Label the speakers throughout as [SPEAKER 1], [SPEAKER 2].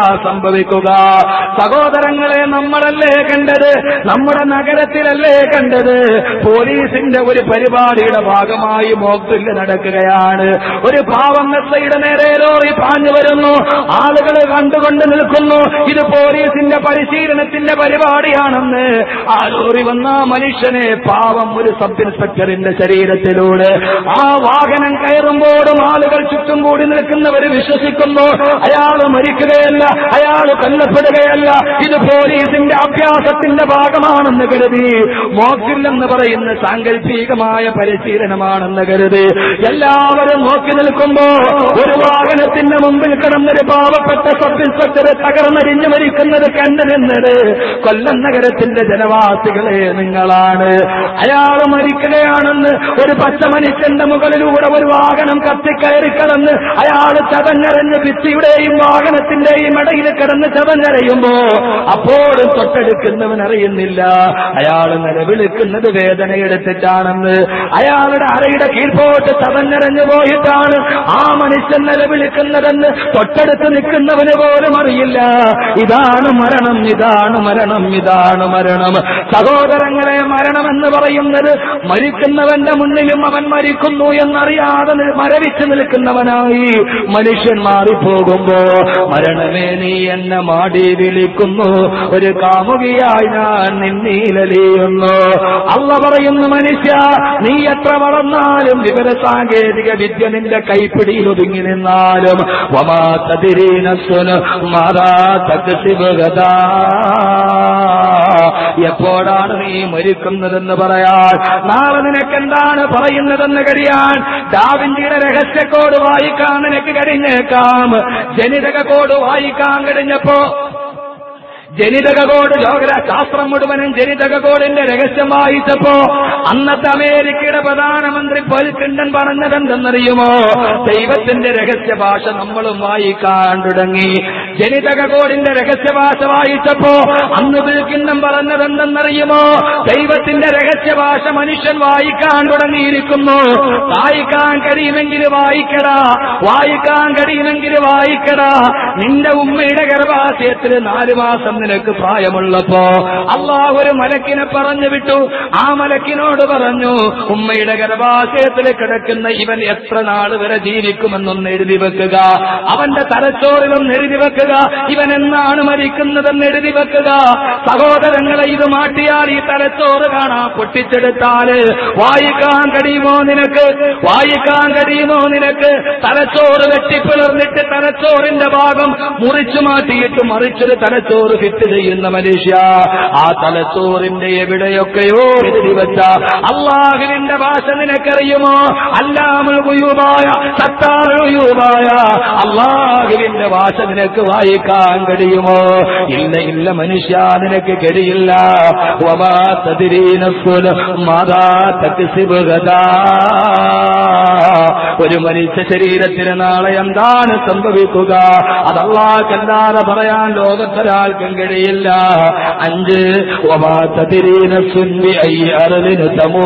[SPEAKER 1] സംഭവിക്കുക സഹോദരങ്ങളെ നമ്മളല്ലേ കണ്ടത് നമ്മുടെ നഗരത്തിലല്ലേ കണ്ടത് പോലീസിന്റെ ഒരു പരിപാടിയുടെ ഭാഗമായി മോക്തില് നടക്കുകയാണ് ഒരു പാവം മെസ്സയുടെ നേരെ ലോറി പാഞ്ഞു വരുന്നു ആളുകൾ കണ്ടുകൊണ്ട് നിൽക്കുന്നു ഇത് പോലീസിന്റെ പരിശീലനത്തിന്റെ പരിപാടിയാണെന്ന് ആ ലോറി വന്ന ആ മനുഷ്യനെ പാവം ഒരു സബ് ഇൻസ്പെക്ടറിന്റെ ശരീരത്തിലൂടെ ആ വാഹനം കയറുമ്പോഴും ആളുകൾ ചുറ്റും കൂടി നിൽക്കുന്നവർ വിശ്വസിക്കുന്നു അയാൾ മരിക്കുകയല്ല അയാൾ കൊല്ലപ്പെടുകയല്ല ഇത് പോലീസിന്റെ അഭ്യാസത്തിന്റെ ഭാഗമാണെന്ന് കരുതി മോക്കില്ലെന്ന് പറയുന്ന സാങ്കല്പികമായ പരിശീലനമാണെന്ന് കരുതി എല്ലാവരും നോക്കി നിൽക്കുമ്പോ ഒരു വാഹനത്തിന്റെ മുമ്പിൽ കിടന്നൊരു പാവപ്പെട്ട സബ് ഇൻസ്പെക്ടർ തകർന്നരിഞ്ഞു മരിക്കുന്നത് കണ്ടു നിന്നത് കൊല്ലം നഗരത്തിന്റെ ജനവാസികളെ നിങ്ങളാണ് അയാൾ മരിക്കുകയാണെന്ന് ഒരു പച്ച മനുഷ്യന്റെ മുകളിലൂടെ ഒരു വാഹനം കത്തിക്കയറി കിടന്ന് അയാൾ ചതഞ്ഞരഞ്ഞ് ഭിത്തിയുടെയും വാഹനത്തിന്റെയും ഇടയിൽ കിടന്ന് ചതഞ്ഞരയുമ്പോ അപ്പോഴും തൊട്ടെടുക്കുന്നവൻ അറിയുന്നില്ല അയാൾ നിലവിളിക്കുന്നത് വേദനയെടുത്തിട്ടാണെന്ന് അയാളുടെ അരയുടെ കീഴ്പോട്ട് ചതഞ്ഞരഞ്ഞു പോയിട്ടാണ് ആ മനുഷ്യൻ നിലവിളിക്കുന്നതെന്ന് തൊട്ടടുത്ത് നിൽക്കുന്നവന് പോലും അറിയില്ല ഇതാണ് മരണം ഇതാണ് മരണം ഇതാണ് മരണം സഹോദരങ്ങളെ മരണമെന്ന് പറയുന്നത് മരിക്കുന്നവന്റെ മുന്നിലും അവൻ മരിക്കുന്നു എന്നറിയാതെ നി- മരവിച്ചു നിൽക്കുന്നവനായി മനുഷ്യൻ മാറിപ്പോകുമ്പോ മരണമേ നീ എന്നെ മാടി വിളിക്കുന്നു ഒരു കാമുകിയായി ഞാൻ നിന്നീലലിയുന്നു അള്ള പറയുന്നു മനുഷ്യ നീ എത്ര വളർന്നാലും വിവര സാങ്കേതിക വിദ്യ നിന്റെ കൈപ്പിടിയിൽ ഒതുങ്ങി നിന്നാലും വമാ തതിരീനസ്വന് മാതാ തദ്സിബുഗതാ എപ്പോഴാണ് നീ മരിക്കുന്നതെന്ന് പറയാൻ നാളെ നിനക്ക് എന്താണ് പറയുന്നതെന്ന് കഴിയാൻ ഡാവിഞ്ചിയുടെ രഹസ്യക്കോട് വായിക്കാൻ നിനക്ക് കഴിഞ്ഞേക്കാം ജനിതക കോഡ് വായിക്കാൻ കഴിഞ്ഞപ്പോ ജനിതക കോഡ് ലോക ശാസ്ത്രം മുഴുവനും ജനിതക കോഡിന്റെ രഹസ്യം വായിച്ചപ്പോ അന്നത്തെ അമേരിക്കയുടെ പ്രധാനമന്ത്രി പോൽ ക്ലിന്റൺ പറഞ്ഞതെന്തെന്നറിയുമോ ദൈവത്തിന്റെ രഹസ്യ ഭാഷ നമ്മളും വായിക്കാൻ തുടങ്ങി ജനിതക കോഡിന്റെ രഹസ്യ ഭാഷ വായിച്ചപ്പോ അന്ന് ബിൽ ക്ലിന്റൺ പറഞ്ഞതെന്തെന്നറിയുമോ ദൈവത്തിന്റെ രഹസ്യ ഭാഷ മനുഷ്യൻ വായിക്കാൻ തുടങ്ങിയിരിക്കുന്നു വായിക്കാൻ കഴിയുമെങ്കിൽ വായിക്കടാ വായിക്കാൻ കഴിയുമെങ്കിൽ വായിക്കടാ നിന്റെ ഉമ്മയുടെ ഗർഭാശയത്തിൽ നാല് മാസം നിനക്ക് പ്രായമുള്ളപ്പോ അള്ളാഹ് ഒരു മലക്കിനെ പറഞ്ഞു വിട്ടു ആ മലക്കിനോട് പറഞ്ഞു ഉമ്മയുടെ ഗർഭാശയത്തിൽ കിടക്കുന്ന ഇവൻ എത്ര നാൾ വരെ ജീവിക്കുമെന്നൊന്ന് എഴുതി വെക്കുക അവന്റെ തലച്ചോറിലൊന്ന് എഴുതി വെക്കുക ഇവൻ എന്നാണ് മരിക്കുന്നതെന്ന് എഴുതി വെക്കുക സഹോദരങ്ങളെ ഇത് മാറ്റിയാൽ ഈ തലച്ചോറ് കാണാൻ പൊട്ടിച്ചെടുത്താല് വായിക്കാൻ കഴിയുമോ നിനക്ക് വായിക്കാൻ കഴിയുമോ നിനക്ക് തലച്ചോറ് വെട്ടിപ്പിളർന്നിട്ട് തലച്ചോറിന്റെ ഭാഗം മുറിച്ചു മാറ്റിയിട്ട് മറിച്ചൊരു തലച്ചോറ് ഫിറ്റ് ചെയ്യുന്ന മനുഷ്യ ആ തലച്ചോറിന്റെ എവിടെയൊക്കെയോ എഴുതി വെച്ച അള്ളാഹുവിന്റെ ഭാഷ നിനക്കറിയുമോ അല്ലാമുൽ ഗുയൂബായ സത്താറുൽ ഗുയൂബായ അള്ളാഹുവിന്റെ ഭാഷ നിനക്ക് വായിക്കാൻ കഴിയുമോ ഇല്ല ഇല്ല മനുഷ്യ നിനക്ക് കഴിയില്ല വമാ തദ്രീനസ്സുൽ മാതാ തക്സിബ് ഗദാ ഒരു മനുഷ്യ ശരീരത്തിന് നാളെ എന്താണ് സംഭവിക്കുക അതല്ലാക്കല്ലാതെ പറയാൻ ലോകത്തൊരാൾക്കും കഴിയില്ല അഞ്ച് വമാ തദ്രീനസ്സുൻ ഐ അർദിന് തമൂ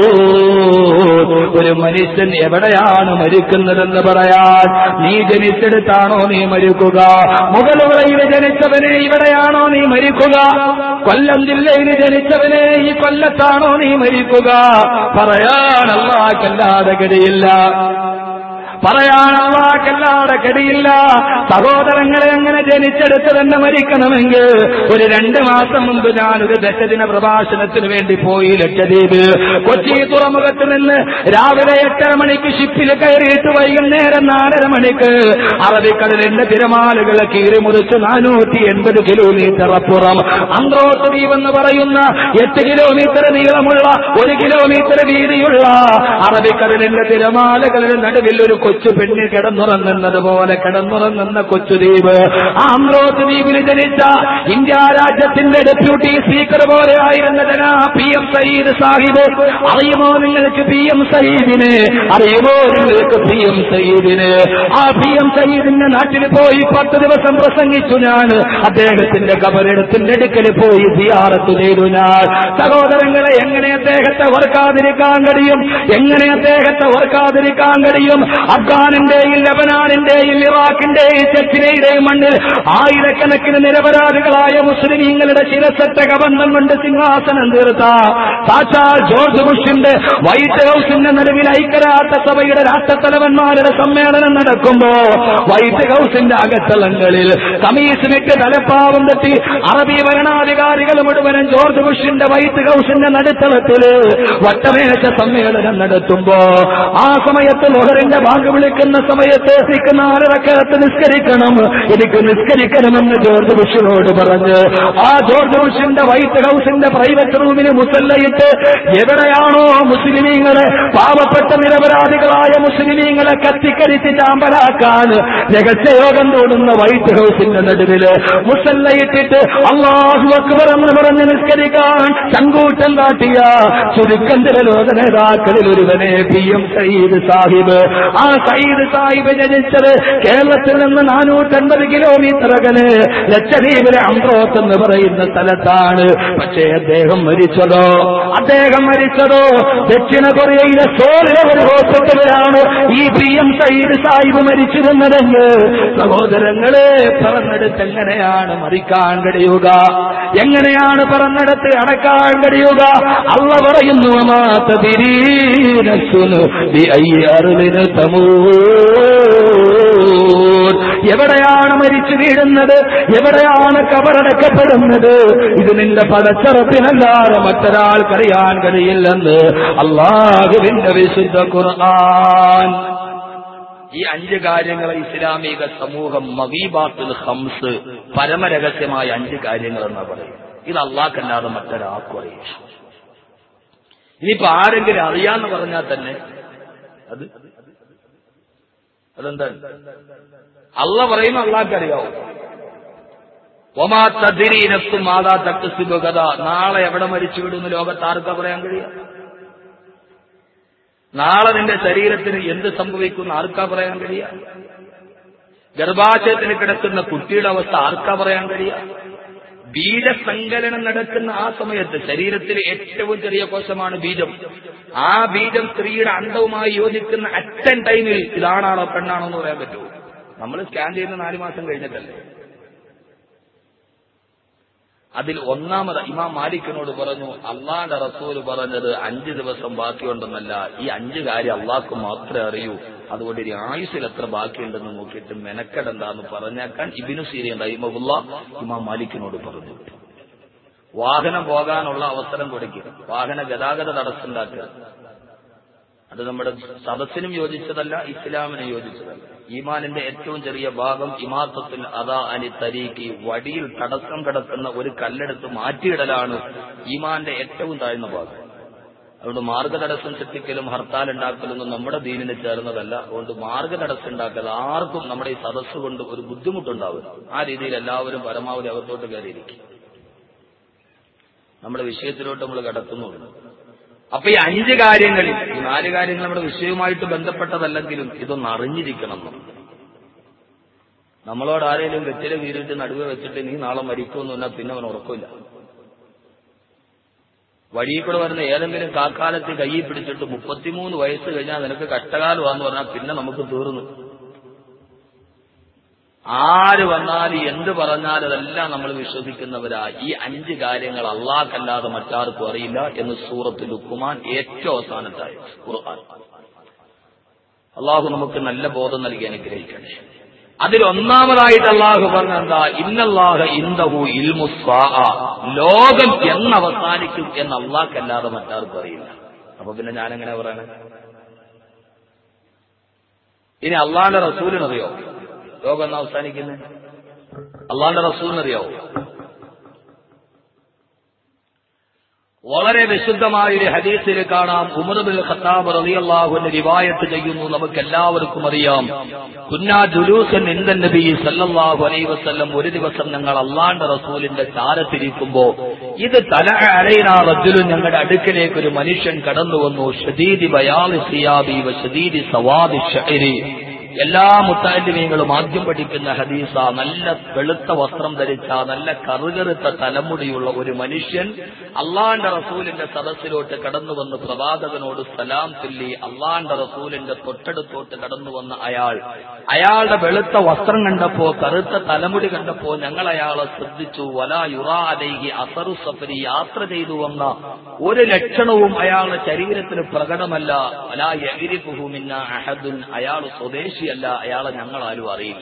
[SPEAKER 1] ഒരു മനുഷ്യൻ എവിടെയാണ് മരിക്കുന്നതെന്ന് പറയാൻ നീ ജനിച്ചെടുത്താണോ നീ മരിക്കുക മുഗളുകളയിൽ ജനിച്ചവനെ ഇവിടെയാണോ നീ മരിക്കുക കൊല്ലം ജില്ലയിൽ ജനിച്ചവനെ ഈ കൊല്ലത്താണോ നീ മരിക്കുക പറയാനല്ലാക്കല്ലാതെ കഴിയില്ല പറയാനല്ലാക്കല്ലാതെ കഴിയില്ല സഹോദരങ്ങളെ എങ്ങനെ ജനിച്ചെടുത്ത് തന്നെ മരിക്കണമെങ്കിൽ ഒരു രണ്ട് മാസം മുമ്പ് ഞാനൊരു ദശദിന പ്രഭാഷണത്തിന് വേണ്ടി പോയി ലക്ഷദ്വീപ് കൊച്ചി തുറമുഖത്ത് നിന്ന് രാവിലെ എട്ടര മണിക്ക് ഷിപ്പിൽ കയറിയിട്ട് വൈകുന്നേരം നാലര മണിക്ക് അറബിക്കടലിന്റെ തിരമാലകളെ കീറി മുറിച്ച് നാനൂറ്റി എൺപത് കിലോമീറ്റർ അപ്പുറം അന്ത്രോത്ത് ദ്വീപ് എന്ന് പറയുന്ന എട്ട് കിലോമീറ്റർ നീളമുള്ള ഒരു കിലോമീറ്റർ വീതിയുള്ള അറബിക്കടലിന്റെ തിരമാലകളുടെ നടുവിൽ ഒരു കൊച്ചു പെണ്ണ് കിടന്നുറങ്ങുന്നത് പോലെ കിടന്നുറങ്ങുന്ന കൊച്ചു ദ്വീപ് ആ അന്ത്രോത്ത് ദ്വീപിൽ ജനിച്ച ഇന്ത്യ രാജ്യത്തിന്റെ ഡെപ്യൂട്ടി സ്പീക്കർ പോലെ ആയിരുന്ന ജനാ പി എം സയ്യിദ് സാഹിബ് അറിയുമോ നിങ്ങൾക്ക് പി എം സയ്യിദിന് അറിയുമോ നിങ്ങൾക്ക് പി എം സയ്യിദിന് ആ പി എം സയ്യിദിന്റെ നാട്ടിൽ പോയി പത്ത് ദിവസം പ്രസംഗിച്ചു ഞാൻ അദ്ദേഹത്തിന്റെ കബറിടത്തിന്റെ അടുക്കൽ പോയി സിയാറത്ത് ചെയ്തു ഞാൻ സഹോദരങ്ങളെ എങ്ങനെ അദ്ദേഹത്തെ ഓർക്കാതിരിക്കാൻ കഴിയും എങ്ങനെ അദ്ദേഹത്തെ ഓർക്കാതിരിക്കാൻ കഴിയും അഫ്ഗാനിന്റെയും ലബനാനിന്റെയും ഇറാഖിന്റെയും ചെച്ചിനയുടെയും മണ്ണിൽ ആയിരക്കണക്കിന് നിരപരാധികളായ മുസ്ലിമീങ്ങളുടെ ശിരസറ്റ കബന്ധം കൊണ്ട് സിംഹാസനം തീർത്ത സാക്ഷാൽ ജോർജ് ബുഷിന്റെ വൈറ്റ് ഹൌസിന്റെ നടുവിൽ ഐക്യരാഷ്ട്ര സഭയുടെ രാഷ്ട്രത്തലവന്മാരുടെ സമ്മേളനം നടക്കുമ്പോ വൈറ്റ് ഹൌസിന്റെ അകത്തളങ്ങളിൽ കമ്മീഷനിട്ട് തലപ്പാവം തട്ടി അറബി ഭരണാധികാരികൾ മുഴുവനും ജോർജ് ബുഷിന്റെ വൈറ്റ് ഹൌസിന്റെ നടുത്തളത്തില് വട്ടമേശ സമ്മേളനം നടത്തുമ്പോ ആ സമയത്ത് ലൊഹറിന്റെ ബാങ്ക് വിളിക്കുന്ന സമയത്ത് നിൽക്കുന്ന ആലിറക്കകത്ത് നിസ്കരിക്കണം എനിക്ക് നിസ്കരിക്കണമെന്ന് ജോർജ് ബുഷിനോട് പറഞ്ഞ് ആ ജോർജ് ബുഷിന്റെ വൈറ്റ് ഹൌസിന്റെ പ്രൈവറ്റ് റൂമിന് മുസല്ലയിട്ട് എവിടെയാണോ മുസ്ലിമീങ്ങളെ പാവപ്പെട്ട നിരപരാധികളായ മുസ്ലിമീങ്ങളെ കത്തിക്കരിച്ച് ചാമ്പലാക്കാൻ രഹസ്യയോഗം തോന്നുന്ന വൈറ്റ് ഹൌസിന്റെ നടുവില് മുസല്ലയിട്ടിട്ട് അള്ളാഹു അക്ബർ എന്ന് പറഞ്ഞ് നിസ്കരിക്കാൻ ചങ്കൂറ്റം കാട്ടിയ ചുരുക്കം ചില ലോക നേതാക്കളിൽ ഒരുവനെ പി എം സയ്യിദ് സാഹിബ് ആ സയ്യിദ് സാഹിബ് ജനിച്ചത് കേരളത്തിൽ നിന്ന് നാനൂറ്റൻപത് കിലോമീറ്റർ അകലെ ലക്ഷദ്വീപിലെ അംബ്രോത്ത് എന്ന് പറയുന്ന സ്ഥലത്താണ് പക്ഷേ അദ്ദേഹം മരിച്ചതോ അദ്ദേഹം മരിച്ചതോ ദക്ഷിണ കൊറിയയിലെ സോളിലെ ഒരു ഹോസ്പിറ്റലിലാണ് ഈ പി എം സയ്യിദ് സാഹിബ് മരിച്ചിരുന്നതെന്ന് സഹോദരങ്ങളെ പറഞ്ഞെടുത്ത് എങ്ങനെയാണ് മരിക്കാൻ കഴിയുക എങ്ങനെയാണ് പറഞ്ഞെടുത്ത് അടക്കാൻ കഴിയുക അള്ള പറയുന്നു മാത്ത തിരീനസുന് തമൂ എവിടെയാണ് മരിച്ചു വീഴുന്നത് എവിടെയാണ് കബറടക്കപ്പെടുന്നത് ഇത് നിന്റെ പടച്ചറപ്പിനല്ലാതെ മറ്റൊരാൾക്കറിയാൻ കഴിയില്ലെന്ന് അള്ളാഹുവിന്റെ വിശുദ്ധ ഖുർആൻ ഈ അഞ്ച് കാര്യങ്ങൾ ഇസ്ലാമിക സമൂഹം മഗീബാത്തുൽ ഹംസ് പരമരഹസ്യമായ അഞ്ച് കാര്യങ്ങൾ എന്നാ പറയും ഇത് അള്ളാഹ്ക്കല്ലാതെ മറ്റൊരാൾക്കും അറിയില്ല ഇനിയിപ്പോ ആരെങ്കിലും അറിയാന്ന് പറഞ്ഞാൽ തന്നെ അത് അതെന്താണ് അള്ള പറയുന്ന അള്ളാഹ്ക്ക് അറിയാവും ഒമാ തദിരി നഫ്സും മാതാ തക്കസിബ് കഥ നാളെ എവിടെ മരിച്ചു വിടുന്ന ലോകത്ത് ആർക്കാ പറയാൻ കഴിയുക നാളെ നിന്റെ ശരീരത്തിന് എന്ത് സംഭവിക്കുന്ന ആർക്കാ പറയാൻ കഴിയുക ഗർഭാശയത്തിൽ കിടക്കുന്ന കുട്ടിയുടെ അവസ്ഥ ആർക്കാ പറയാൻ കഴിയുക ബീജസങ്കലനം നടക്കുന്ന ആ സമയത്ത് ശരീരത്തിലെ ഏറ്റവും ചെറിയ കോശമാണ് ബീജം ആ ബീജം സ്ത്രീയുടെ അണ്ടവുമായി യോജിക്കുന്ന അറ്റൻ ടൈമിൽ ഇതാണാണോ പെണ്ണാണോ എന്ന് പറയാൻ പറ്റുമോ നമ്മൾ സ്കാൻ ചെയ്യുന്ന നാല് മാസം കഴിഞ്ഞിട്ടല്ലേ അതിൽ ഒന്നാമത് ഇമാം മാലിക്കിനോട് പറഞ്ഞു അള്ളാന്റെ റസൂൽ പറഞ്ഞത് അഞ്ച് ദിവസം ബാക്കിയുണ്ടെന്നല്ല ഈ അഞ്ച് കാര്യം അള്ളാഹ്ക്ക് മാത്രമേ അറിയൂ അതുകൊണ്ട് ഇനി ആയുസിൽ എത്ര ബാക്കിയുണ്ടെന്ന് നോക്കിയിട്ട് മെനക്കെടണ്ടെന്ന് പറഞ്ഞേക്കാൻ ഇബിനു സീരിയൻ റഹിമഹുല്ല ഇമാം മാലിക്കിനോട് പറഞ്ഞു വാഹനം പോകാനുള്ള അവസരം കൊടുക്കുക വാഹന ഗതാഗത തടസ്സമുണ്ടാക്കുക അത് നമ്മുടെ സദസ്സിനും യോജിച്ചതല്ല ഇസ്ലാമിനും യോജിച്ചതല്ല ഈമാനിന്റെ ഏറ്റവും ചെറിയ ഭാഗം ഇമാത്തത്തിൽ അതാ അനി തരീക്ക് വടിയിൽ തടസ്സം കിടക്കുന്ന ഒരു കല്ലെടുത്ത് മാറ്റിയിടലാണ് ഈമാന്റെ ഏറ്റവും താഴ്ന്ന ഭാഗം അതുകൊണ്ട് മാർഗതടസ്സം സൃഷ്ടിക്കലും ഹർത്താൽ ഉണ്ടാക്കലൊന്നും നമ്മുടെ ദീനിന് ചേർന്നതല്ല അതുകൊണ്ട് മാർഗതടസ്സം ഉണ്ടാക്കൽ ആർക്കും നമ്മുടെ ഈ സദസ്സ് കൊണ്ട് ഒരു ബുദ്ധിമുട്ടുണ്ടാവും ആ രീതിയിൽ എല്ലാവരും പരമാവധി അകത്തോട്ട് കയറിയിരിക്കും നമ്മുടെ വിഷയത്തിലോട്ട് നമ്മൾ കടക്കുന്നുള്ളൂ അപ്പൊ ഈ അഞ്ച് കാര്യങ്ങളിൽ ഈ നാല് കാര്യങ്ങൾ നമ്മുടെ വിഷയവുമായിട്ട് ബന്ധപ്പെട്ടതല്ലെങ്കിലും ഇതൊന്ന് അറിഞ്ഞിരിക്കണം നമ്മൾ. നമ്മളോട് ആരെങ്കിലും വെറ്റില കീറിയിട്ട് നടുവ് വെച്ചിട്ട് നീ നാളെ മരിക്കുമെന്ന് പറഞ്ഞാൽ പിന്നെ അവൻ ഉറക്കില്ല വഴിയിൽ കൂടെ വരുന്ന ഏതെങ്കിലും കാക്കാലത്ത് കയ്യിൽ പിടിച്ചിട്ട് മുപ്പത്തിമൂന്ന് വയസ്സ് കഴിഞ്ഞാൽ നിനക്ക് കഷ്ടകാലമാന്ന് പറഞ്ഞാൽ പിന്നെ നമുക്ക് തീർന്നു ആര് വന്നാലും എന്ത് പറഞ്ഞാലും അതെല്ലാം നമ്മൾ വിശ്വസിക്കുന്നവരാ ഈ അഞ്ച് കാര്യങ്ങൾ അള്ളാഹ്ക്കല്ലാതെ മറ്റാർക്കും അറിയില്ല എന്ന് സൂറത്ത് ലുക്കുമാൻ ഏറ്റവും അവസാനത്തായി ഖുർആൻ അള്ളാഹു നമുക്ക് നല്ല ബോധം നൽകി അനുഗ്രഹിക്കട്ടെ അതിൽ ഒന്നാമതായിട്ട് അള്ളാഹു പറഞ്ഞെന്താ ഇന്നല്ലാഹ ഇന്ദഹു ഇൽമുസ്വാ ലോകം എന്നവസാനിക്കും എന്ന് അള്ളാഹ്ക്കല്ലാതെ മറ്റാർക്കും അറിയില്ല അപ്പൊ പിന്നെ ഞാനെങ്ങനെ പറയണേ ഇനി അള്ളാന്റെ റസൂലിനറിയോ ലോകം എന്ന് അവസാനിക്കുന്നത് അള്ളാന്റെ റസൂലിനറിയാവോ വളരെ വിശുദ്ധമായ ഒരു ഹദീസിൽ കാണാം ഉമർബിൽ ഖത്താബ് റളിയല്ലാഹുവിന്റെ റിവായത്ത് ചെയ്യുന്നു നമുക്ക് എല്ലാവർക്കും അറിയാം കുന്നാ ജുലൂസൻ ഇന്ദൻ നബി സല്ലല്ലാഹു അലൈഹി വസല്ലം ഒരു ദിവസം ഞങ്ങൾ അള്ളാന്റെ റസൂലിന്റെ ചാരത്തിരിക്കുമ്പോ ഇത് തല അലൈന റജുലും ഞങ്ങളുടെ അടുക്കലേക്ക് ഒരു മനുഷ്യൻ കടന്നു വന്നു ഷദീദി ബയാലി സിയാബി വ ഷദീദി സവാദി ഷഹരി എല്ലാ മുത്താലിമീങ്ങളും ആദ്യം പഠിക്കുന്ന ഹദീസ നല്ല വെളുത്ത വസ്ത്രം ധരിച്ച നല്ല കറുകറുത്ത തലമുടിയുള്ള ഒരു മനുഷ്യൻ അള്ളാന്റെ റസൂലിന്റെ സദസ്സിലോട്ട് കടന്നു വന്ന് പ്രവാചകനോട് സലാം ചൊല്ലി അള്ളാന്റെ റസൂലിന്റെ തൊട്ടടുത്തോട്ട് കടന്നു വന്ന അയാൾ അയാളുടെ വെളുത്ത വസ്ത്രം കണ്ടപ്പോ കറുത്ത തലമുടി കണ്ടപ്പോ ഞങ്ങൾ അയാളെ ശ്രദ്ധിച്ചു വലാ യുറാലൈഹി അസറു സഫരി യാത്ര ചെയ്തു വന്ന ഒരു ലക്ഷണവും അയാളുടെ ശരീരത്തിന് പ്രകടമല്ല വലാ യഗ്രിഫുഹു മിന്ന അഹദുൻ അയാൾ സ്വദേശിയല്ല അയാളെ ഞങ്ങളാരും അറിയില്ല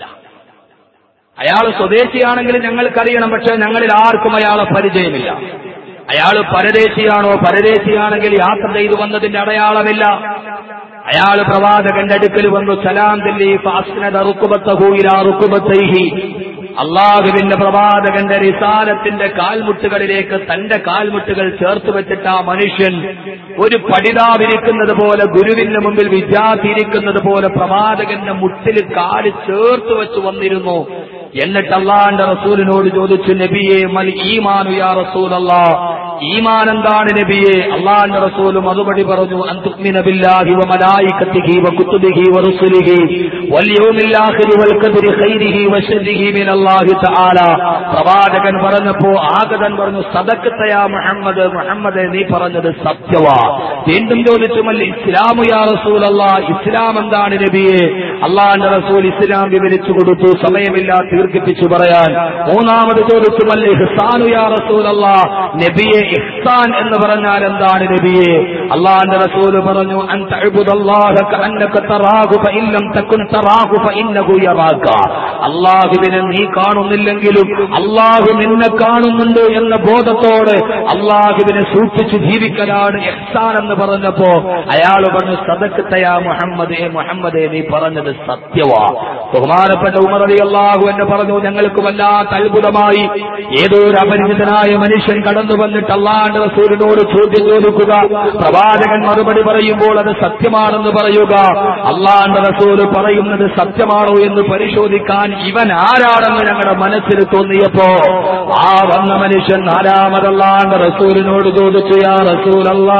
[SPEAKER 1] അയാൾ സ്വദേശിയാണെങ്കിൽ ഞങ്ങൾക്കറിയണം പക്ഷെ ഞങ്ങളിൽ ആർക്കും അയാളെ പരിചയമില്ല അയാൾ പരദേശിയാണോ പരദേശിയാണെങ്കിൽ യാത്ര ചെയ്തു വന്നതിന്റെ അടയാളമില്ല അയാൾ പ്രവാചകന്റെ അടുക്കൽ വന്നു സലാം തല്ലി ഫാസ്നദ റുക്കുബത്തഹു ഇലാ റുക്കുബത്തൈഹി അള്ളാഹുവിന്റെ പ്രവാചകന്റെ റിസാലത്തിന്റെ കാൽമുട്ടുകളിലേക്ക് തന്റെ കാൽമുട്ടുകൾ ചേർത്ത് വെച്ചിട്ട് ആ മനുഷ്യൻ ഒരു പഠിതാവിരിക്കുന്നത് പോലെ ഗുരുവിന്റെ മുമ്പിൽ വിദ്യാർത്ഥി ഇരിക്കുന്നത് പോലെ പ്രവാചകന്റെ മുട്ടിൽ കാല് ചേർത്ത് വെച്ച് വന്നിരുന്നു എന്നിട്ട് അള്ളാന്റെ റസൂലിനോട് ചോദിച്ചു നബിയെ മൽ ഈമാനു യാ റസൂലല്ലാ ഈമാൻ എന്താണ് നബിയെ അള്ളാന്റെ റസൂല് മറുപടി പറഞ്ഞു അന്തുക്മിന ബില്ലാഹി വ മലായികത്തിഹി വ കുതുബിഹി വ റുസുലിഹി വൽ യൗമിൽ ആഖിരി വൽ ഖദരി ഖൈരിഹി വ ശർരിഹി മിൻ അല്ലാഹി തആല പ്രവാചകൻ പറഞ്ഞപ്പോ ആഗതൻ പറഞ്ഞു സദഖത്തയാ മുഹമ്മദ് മുഹമ്മദ് നീ പറഞ്ഞത് സത്യവാ വീണ്ടും ചോദിച്ചു മൽ ഇസ്ലാമു യാ റസൂലല്ലാ ഇസ്ലാം എന്താണ് നബിയെ അള്ളാന്റെ റസൂൽ ഇസ്ലാം വിവരിച്ചു കൊടുത്തു സമയമില്ല ദീർഘിപ്പിച്ചു പറയാൻ മൂന്നാമത് ചോദിച്ചു മൽ ഇഹ്സാനു യാ റസൂലല്ലാ നബിയെ ഇഹ്സാൻ എന്ന് പറഞ്ഞാൽ എന്താണ് നബിയെ അള്ളാന്റെ റസൂല് പറഞ്ഞു അൻ തഅ്ബുദല്ലാഹ കഅന്നക തറാഹു ഫഇൻ ലം തകുൻ തറാഹു ഫഇന്നഹു യറാക അള്ളാഹുവിനെ നീ കാണുന്നില്ലെങ്കിലും അള്ളാഹു നിന്നെ കാണുന്നുണ്ട് എന്ന ബോധത്തോടെ അള്ളാഹുവിനെ സൂക്ഷിച്ചു ജീവിക്കലാണ് ഇഹ്സാൻ എന്ന് പറഞ്ഞപ്പോ അയാൾ പറഞ്ഞു സദക്കത്തയാ മുഹമ്മദേ മുഹമ്മദേ നീ പറഞ്ഞത് സത്യവാ ബഹുമാനപ്പെട്ട ഉമർ അലി അള്ളാഹു എന്ന് പറഞ്ഞു ഞങ്ങൾക്ക് വല്ലാത്ത അത്ഭുതമായി ഏതോ ഒരു അപരിചിതനായ മനുഷ്യൻ കടന്നു വന്നിട്ട് അള്ളാന്റെ റസൂലിനോട് ചോദ്യം ചോദിക്കുക പ്രവാചകൻ മറുപടി പറയുമ്പോൾ അത് സത്യമാണെന്ന് പറയുക അള്ളാന്റെ റസൂല് പറയുന്നത് സത്യമാണോ എന്ന് പരിശോധിക്കാൻ ഇവൻ ആരാണെന്ന് ഞങ്ങളുടെ മനസ്സിൽ തോന്നിയപ്പോ ആ വന്ന മനുഷ്യൻ നാലാമതല്ലാണ്ട് റസൂലിനോട് ചോദിച്ചു യാ റസൂലല്ലാ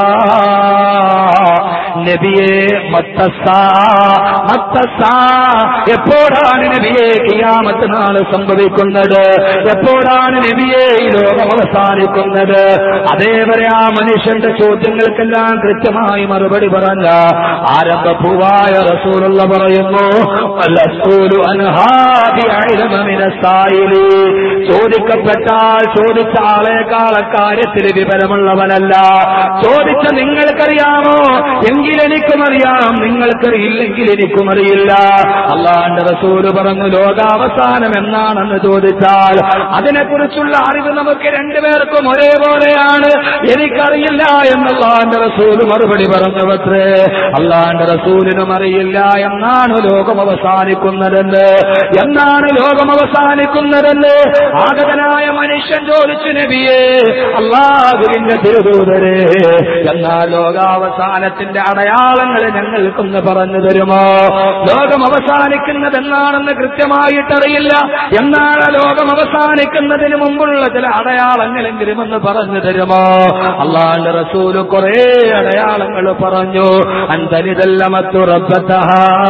[SPEAKER 1] നബിയെ മത്തസാ മത്തസാ എപ്പോഴാണ് നബിയെ കിയാമത്ത് നാള് സംഭവിക്കുന്നത് എപ്പോഴാണ് നബിയെ ഈ ലോകം അവസാനിക്കുന്നത് അതേവരെ ആ മനുഷ്യന്റെ ചോദ്യങ്ങൾക്കെല്ലാം കൃത്യമായി മറുപടി പറഞ്ഞ ആരംഭപൂവായ റസൂലുള്ള പറയുന്നു റസൂലു അൻഹാബി അയിലമിന സായിലി ചോദിക്കപ്പെട്ടാൽ ചോദിച്ച ആളെക്കാൾ അക്കാര്യത്തിൽ വിവരമുള്ളവനല്ല ചോദിച്ച നിങ്ങൾക്കറിയാമോ എങ്കിൽ എനിക്കും അറിയാം നിങ്ങൾക്കറിയില്ലെങ്കിൽ എനിക്കും അറിയില്ല അള്ളാന്റെ റസൂല് പറഞ്ഞു ലോകാവസാനം എന്നാണെന്ന് ചോദിച്ചാൽ അതിനെക്കുറിച്ചുള്ള അറിവ് നമുക്ക് രണ്ടുപേർക്കും ഒരേപോലെയാണ് എനിക്കറിയില്ല എന്നല്ലാന്റെ റസൂല് മറുപടി പറഞ്ഞവത്രേ അള്ളാന്റെ റസൂലിനും അറിയില്ല എന്നാണ് ലോകം അവസാനിക്കുന്നതെന്ന് എന്നാണ് ലോകം അവസാനിക്കുന്നതെന്ന് ആഗതനായ മനുഷ്യൻ ചോദിച്ചു നബിയെ അള്ളാഹുവിന്റെ തിരുദൂതരെ എന്നാൽ ലോകാവസാനത്തിന്റെ അടയാളങ്ങൾ ഞങ്ങൾക്കൊന്ന് പറഞ്ഞു തരുമോ ലോകം അവസാനിക്കുന്നത് എന്നാണെന്ന് കൃത്യമായിട്ടറിയില്ല എന്നാണ് ലോകം അവസാനിക്കുന്നതിന് മുമ്പുള്ള ചില അടയാളങ്ങളെങ്കിലും ഒന്ന് പറഞ്ഞു തരുമോ അള്ളാന്റെ റസൂല് കുറെ അടയാളങ്ങൾ പറഞ്ഞു അന്തരിതല്ലമത്തു റബ്ബത്തഹ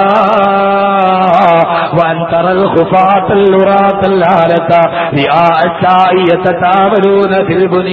[SPEAKER 1] وأنتر الخفاة الوراة العالة رئاء الساء يتتاولون في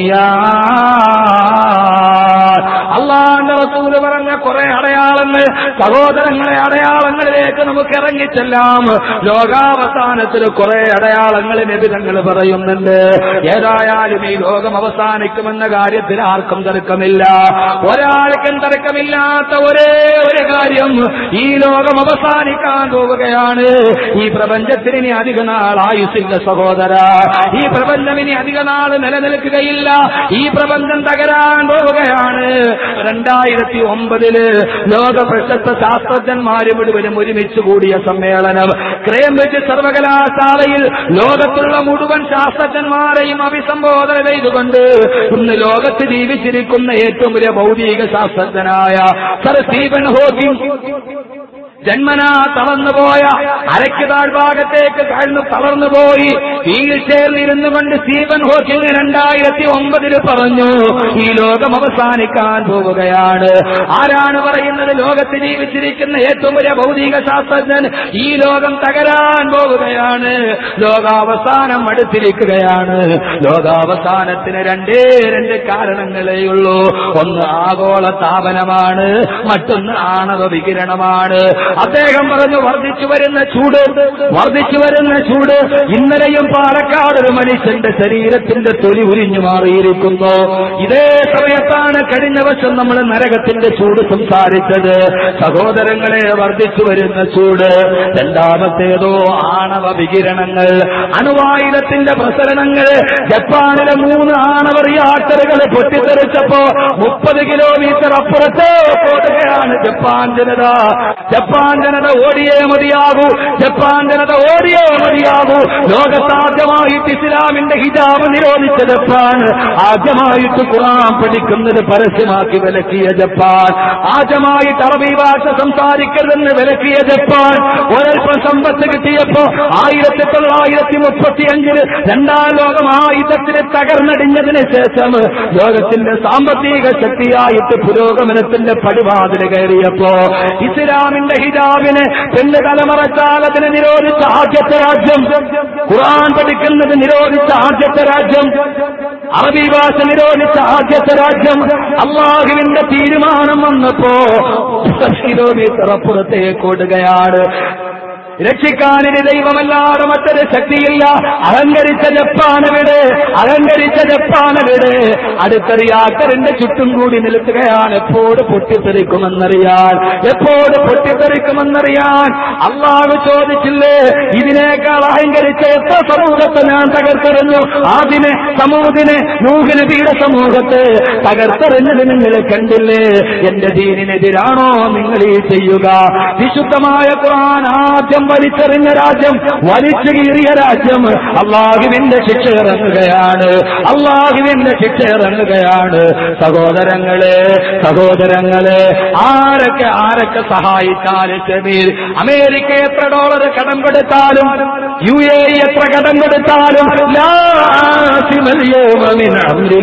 [SPEAKER 1] البنيان അള്ളാന്റെ റസൂല് പറഞ്ഞ കുറെ അടയാളങ്ങൾ സഹോദരങ്ങളെ അടയാളങ്ങളിലേക്ക് നമുക്ക് ഇറങ്ങിച്ചെല്ലാം ലോകാവസാനത്തിൽ കുറെ അടയാളങ്ങൾ നിബിധങ്ങൾ പറയുന്നുണ്ട് ഏതായാലും ഈ ലോകം അവസാനിക്കുമെന്ന കാര്യത്തിൽ ആർക്കും തർക്കമില്ല ഒരാൾക്കും തർക്കമില്ലാത്ത ഒരേ ഒരു കാര്യം ഈ ലോകം അവസാനിക്കാൻ പോവുകയാണ് ഈ പ്രപഞ്ചത്തിന് ഇനി അധിക നാൾ ആയുസില്ല സഹോദര ഈ പ്രപഞ്ചം ഇനി അധിക നാൾ നിലനിൽക്കുകയില്ല ഈ പ്രപഞ്ചം തകരാൻ പോവുകയാണ് രണ്ടായിരത്തി ഒമ്പതില് ലോക പ്രശസ്ത ശാസ്ത്രജ്ഞന്മാര് മുഴുവനും ഒരുമിച്ച് കൂടിയ സമ്മേളനം ക്രേംബ്രിഡ്ജ് സർവകലാശാലയിൽ ലോകത്തുള്ള മുഴുവൻ ശാസ്ത്രജ്ഞന്മാരെയും അഭിസംബോധന ചെയ്തുകൊണ്ട് ഇന്ന് ലോകത്ത് ജീവിച്ചിരിക്കുന്ന ഏറ്റവും വലിയ ഭൗതിക ശാസ്ത്രജ്ഞനായ സർ സ്റ്റീഫൻ ഹോക്കിംഗ് ജന്മനാ തളർന്നുപോയ അരയ്ക്ക് താഴ്ഭാഗത്തേക്ക് താഴ്ന്നു തളർന്നുപോയി വീൽ ചെയറിൽ ഇരുന്നു കൊണ്ട് സ്റ്റീവൻ ഹോക്കിംഗ് രണ്ടായിരത്തി ഒമ്പതിൽ പറഞ്ഞു ഈ ലോകം അവസാനിക്കാൻ പോവുകയാണ് ആരാണ് പറയുന്നത് ലോകത്ത് ജീവിച്ചിരിക്കുന്ന ഏറ്റവും വലിയ ഭൗതിക ശാസ്ത്രജ്ഞൻ ഈ ലോകം തകരാൻ പോവുകയാണ് ലോകാവസാനം അടുത്തിരിക്കുകയാണ് ലോകാവസാനത്തിന് രണ്ടേ രണ്ട് കാരണങ്ങളേയുള്ളൂ ഒന്ന് ആഗോള താപനമാണ് മറ്റൊന്ന് ആണവ വികിരണമാണ് അദ്ദേഹം പറഞ്ഞു വർദ്ധിച്ചു വരുന്ന ചൂട് വർദ്ധിച്ചു വരുന്ന ചൂട് ഇന്നലെയും പാലക്കാട് ഒരു മനുഷ്യന്റെ ശരീരത്തിന്റെ തൊലി ഉരിഞ്ഞു മാറിയിരിക്കുന്നു ഇതേ സമയത്താണ് കഴിഞ്ഞ വർഷം നമ്മൾ നരകത്തിന്റെ ചൂട് സംസാരിച്ചത് സഹോദരങ്ങളെ വർദ്ധിച്ചു വരുന്ന ചൂട് രണ്ടാമത്തേതോ ആണവ വികിരണങ്ങൾ അണുവായുധത്തിന്റെ പ്രസരണങ്ങൾ ജപ്പാനിലെ മൂന്ന് ആണവ റിയാക്ടറുകൾ പൊട്ടിത്തെറിച്ചപ്പോ മുപ്പത് കിലോമീറ്റർ അപ്പുറത്ത് ഓടുകയാണ് ജപ്പാൻ ജനത ജപ്പാൻ ജനത ഓടിയേ മതിയാകൂ ജപ്പാൻ ജനത ഓടിയേ മതിയാകൂ ലോകത്താദ്യമായിട്ട് ഇസ്ലാമിന്റെ ഹിജാബ് നിരോധിച്ച ജപ്പാൻ ആദ്യമായിട്ട് ഖുറാൻ പഠിക്കുന്നത് പരസ്യമാക്കി വിലക്കിയ ജപ്പാൻ ആദ്യമായിട്ട് അറബി ഭാഷ സംസാരിക്കരുതെന്ന് വിലക്കിയ ജപ്പാൻ ഒരൽപ്പം സമ്പത്ത് കിട്ടിയപ്പോ ആയിരത്തി തൊള്ളായിരത്തി മുപ്പത്തി അഞ്ചില് രണ്ടാം ലോകം ആയുധത്തിന് തകർന്നടിഞ്ഞതിന് ശേഷം ലോകത്തിന്റെ സാമ്പത്തിക ശക്തിയായിട്ട് പുരോഗമനത്തിന്റെ പടിവാതിൽ കയറിയപ്പോ ഇസ്ലാമിന്റെ ഹിജാബിന് പെണ്ണ് തലമറച്ചാൽ അതിനെ നിരോധിച്ച ആദ്യത്തെ രാജ്യം ഖുർആൻ പഠിക്കുന്നത് നിരോധിച്ച ആദ്യത്തെ രാജ്യം അറബി ഭാഷ നിരോധിച്ച ആദ്യത്തെ രാജ്യം അള്ളാഹുവിന്റെ തീരുമാനം വന്നപ്പോ കിലോമീറ്റർ അപ്പുറത്തേക്ക് ഓടുകയാണ് രക്ഷിക്കാനിന് ദൈവമല്ലാതെ മറ്റൊരു ശക്തിയില്ല അഹങ്കരിച്ച ജപ്പാനവിടെ അഹങ്കരിച്ച ജപ്പാനവിടെ അടുത്ത റിയാക്ടറിന്റെ ചുറ്റും കൂടി നിൽക്കുകയാണ് എപ്പോഴും പൊട്ടിത്തെറിക്കുമെന്നറിയാൻ എപ്പോഴും പൊട്ടിത്തെറിക്കുമെന്നറിയാൻ അള്ളാഹ് ചോദിച്ചില്ലേ ഇതിനേക്കാൾ അഹങ്കരിച്ച എത്ര സമൂഹത്തെ ഞാൻ തകർത്തെറിഞ്ഞു ആദിനെ സമൂഹത്തിന് നൂഹിനബിയുടെ സമൂഹത്തെ തകർത്തെറിഞ്ഞത് നിങ്ങൾ കണ്ടില്ലേ എന്റെ ദീനിനെതിരാണോ നിങ്ങൾ ഈ ചെയ്യുക വിശുദ്ധമായ ഖുർആൻ ആദ്യം വലിച്ചെറിഞ്ഞ രാജ്യം വലിച്ചു കീറിയ രാജ്യം അള്ളാഹുവിന്റെ ശിക്ഷ ഇറങ്ങുകയാണ് അള്ളാഹുവിന്റെ ശിക്ഷ ഇറങ്ങുകയാണ് സഹോദരങ്ങളെ സഹോദരങ്ങളെ ആരൊക്കെ ആരൊക്കെ സഹായിച്ചാലും ഷമീർ അമേരിക്ക എത്ര ഡോളർ കടം കൊടുത്താലും യു എ ഇ എത്ര കടം കൊടുത്താലും ലാ ആസിമൽ യൗമ മിൻ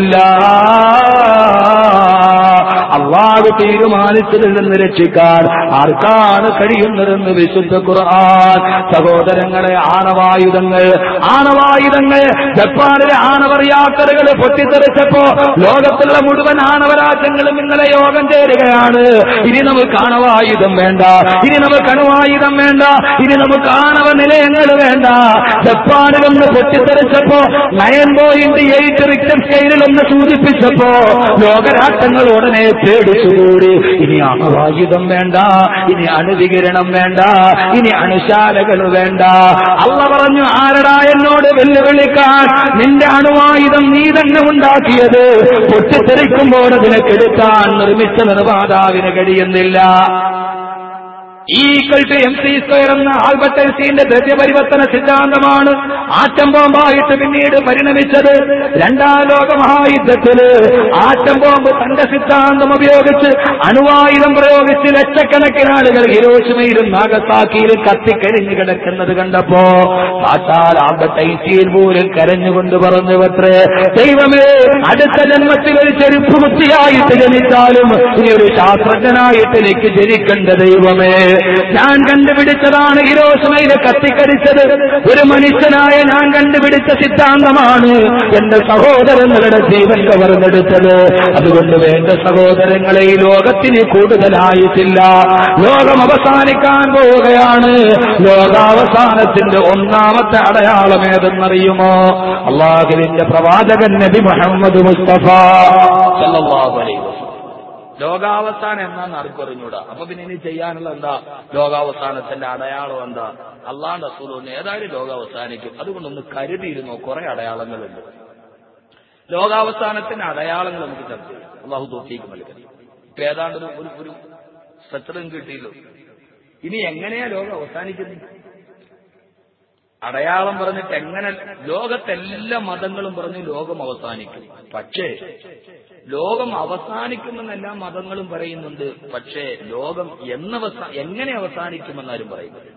[SPEAKER 1] അംരില്ലാ അള്ളാഹു തീരുമാനിച്ചതിൽ നിന്ന് രക്ഷിക്കാൻ ആർക്കാണ് കഴിയുന്നതെന്ന് വിശുദ്ധ ഖുർആൻ സഹോദരങ്ങളെ ആണവായുധങ്ങൾ ആണവായുധങ്ങൾ ജപ്പാനിലെ ആണവ റിയാക്ടറുകൾ പൊട്ടിത്തെറിച്ചപ്പോ ലോകത്തുള്ള മുഴുവൻ ആണവരാജ്യങ്ങളും ഇന്നലെ യോഗം ചേരുകയാണ് ഇനി നമുക്ക് ആണവായുധം വേണ്ട ഇനി നമുക്ക് അണുവായുധം വേണ്ട ഇനി നമുക്ക് ആണവ നിലയങ്ങൾ വേണ്ട ജപ്പാനിലൊന്ന് പൊട്ടിത്തെറിച്ചപ്പോ നയൻ പോയിന്റ് എയ്റ്റ് റിക്ടർ സ്കെയിലിൽ ഒന്ന് സൂചിപ്പിച്ചപ്പോ ലോകരാഷ്ട്രങ്ങൾ ഉടനെ പേടിച്ചുകൂടി ഇനി അണുവായുധം വേണ്ട ഇനി അണുവികിരണം വേണ്ട ഇനി അണുശാലകൾ വേണ്ട അള്ള പറഞ്ഞു ആരടാ എന്നോട് വെല്ലുവിളിക്കാൻ നിന്റെ അണുവായുധം നീ തന്നെ ഉണ്ടാക്കിയത് പൊട്ടിത്തെറിക്കുമ്പോൾ അതിനെ കെടുക്കാൻ നിർമ്മിച്ച നിർമ്മാതാവിന് കഴിയുന്നില്ല equal to M C square എന്ന ആൽബർട്ട് ഐൻസ്റ്റീന്റെ ദ്രവ്യപരിവർത്തന സിദ്ധാന്തമാണ് ആറ്റം ബോംബായിട്ട് പിന്നീട് പരിണമിച്ചത് രണ്ടാം ലോക മഹായുദ്ധത്തില് ആറ്റം ബോംബ് തന്റെ സിദ്ധാന്തം ഉപയോഗിച്ച് അണുവായുധം പ്രയോഗിച്ച് ലക്ഷക്കണക്കിന് ആളുകൾ ഹിരോഷിമയിലും നാഗസാക്കിയിലും കത്തിക്കരിഞ്ഞു കിടക്കുന്നത് കണ്ടപ്പോ സാക്ഷാൽ ആൽബർട്ട് ഐൻസ്റ്റീൻ പോലും കരഞ്ഞുകൊണ്ട് പറഞ്ഞു പത്രേ ദൈവമേ അടുത്ത ജന്മത്തിൽ ഒരു ചെരുപ്പ് കുത്തിയായിട്ട് ജനിച്ചാലും ഇനി ഒരു ശാസ്ത്രജ്ഞനായിട്ട് എനിക്ക് ജനിക്കേണ്ട ദൈവമേ ഞാൻ കണ്ടുപിടിച്ചതാണ് ഹിരോഷമയിലെ കത്തിക്കരിച്ചത് ഒരു മനുഷ്യനായ ഞാൻ കണ്ടുപിടിച്ച സിദ്ധാന്തമാണ് എന്റെ സഹോദരങ്ങളുടെ ജീവൻ കവർന്നെടുത്തത് അതുകൊണ്ട് വേണ്ട സഹോദരങ്ങളെ ഈ ലോകത്തിന് കൂടുതലായിട്ടില്ല ലോകം അവസാനിക്കാൻ പോവുകയാണ് ലോകാവസാനത്തിന്റെ ഒന്നാമത്തെ അടയാളം ഏതെന്നറിയുമോ അള്ളാഹുവിന്റെ പ്രവാചകൻ നബി മുഹമ്മദ് മുസ്തഫ സല്ലല്ലാഹു അലൈഹി വസല്ലം ലോകാവസാനം എന്നാന്ന് ആർക്കും അറിഞ്ഞൂടാ അപ്പൊ പിന്നെ ഇനി ചെയ്യാനുള്ള എന്താ ലോകാവസാനത്തിന്റെ അടയാളം എന്താ അള്ളാന്റെ റസൂലൊന്ന് ഏതായാലും ലോകം അവസാനിക്കും അതുകൊണ്ടൊന്ന് കരുതിയിരുന്നോ കുറെ അടയാളങ്ങളുണ്ട് ലോകാവസാനത്തിന്റെ അടയാളങ്ങൾ നമുക്ക് ചർച്ച ചെയ്യാം അള്ളാഹു തോഫീക്ക് നൽകി ഇപ്പൊ ഏതാണ്ട് ഒരു- ഒരു ഒരു സ്ട്രക്ചറും കിട്ടിയല്ലോ ഇനി എങ്ങനെയാ ലോകം അവസാനിക്കുന്നത് അടയാളം പറഞ്ഞിട്ട് എങ്ങനെ ലോകത്തെല്ലാ മതങ്ങളും പറഞ്ഞു ലോകം അവസാനിക്കും പക്ഷേ ലോകം അവസാനിക്കുമെന്ന് എല്ലാ മതങ്ങളും പറയുന്നുണ്ട് പക്ഷേ ലോകം എന്നവസാ എങ്ങനെ അവസാനിക്കുമെന്നാരും പറയുന്നില്ല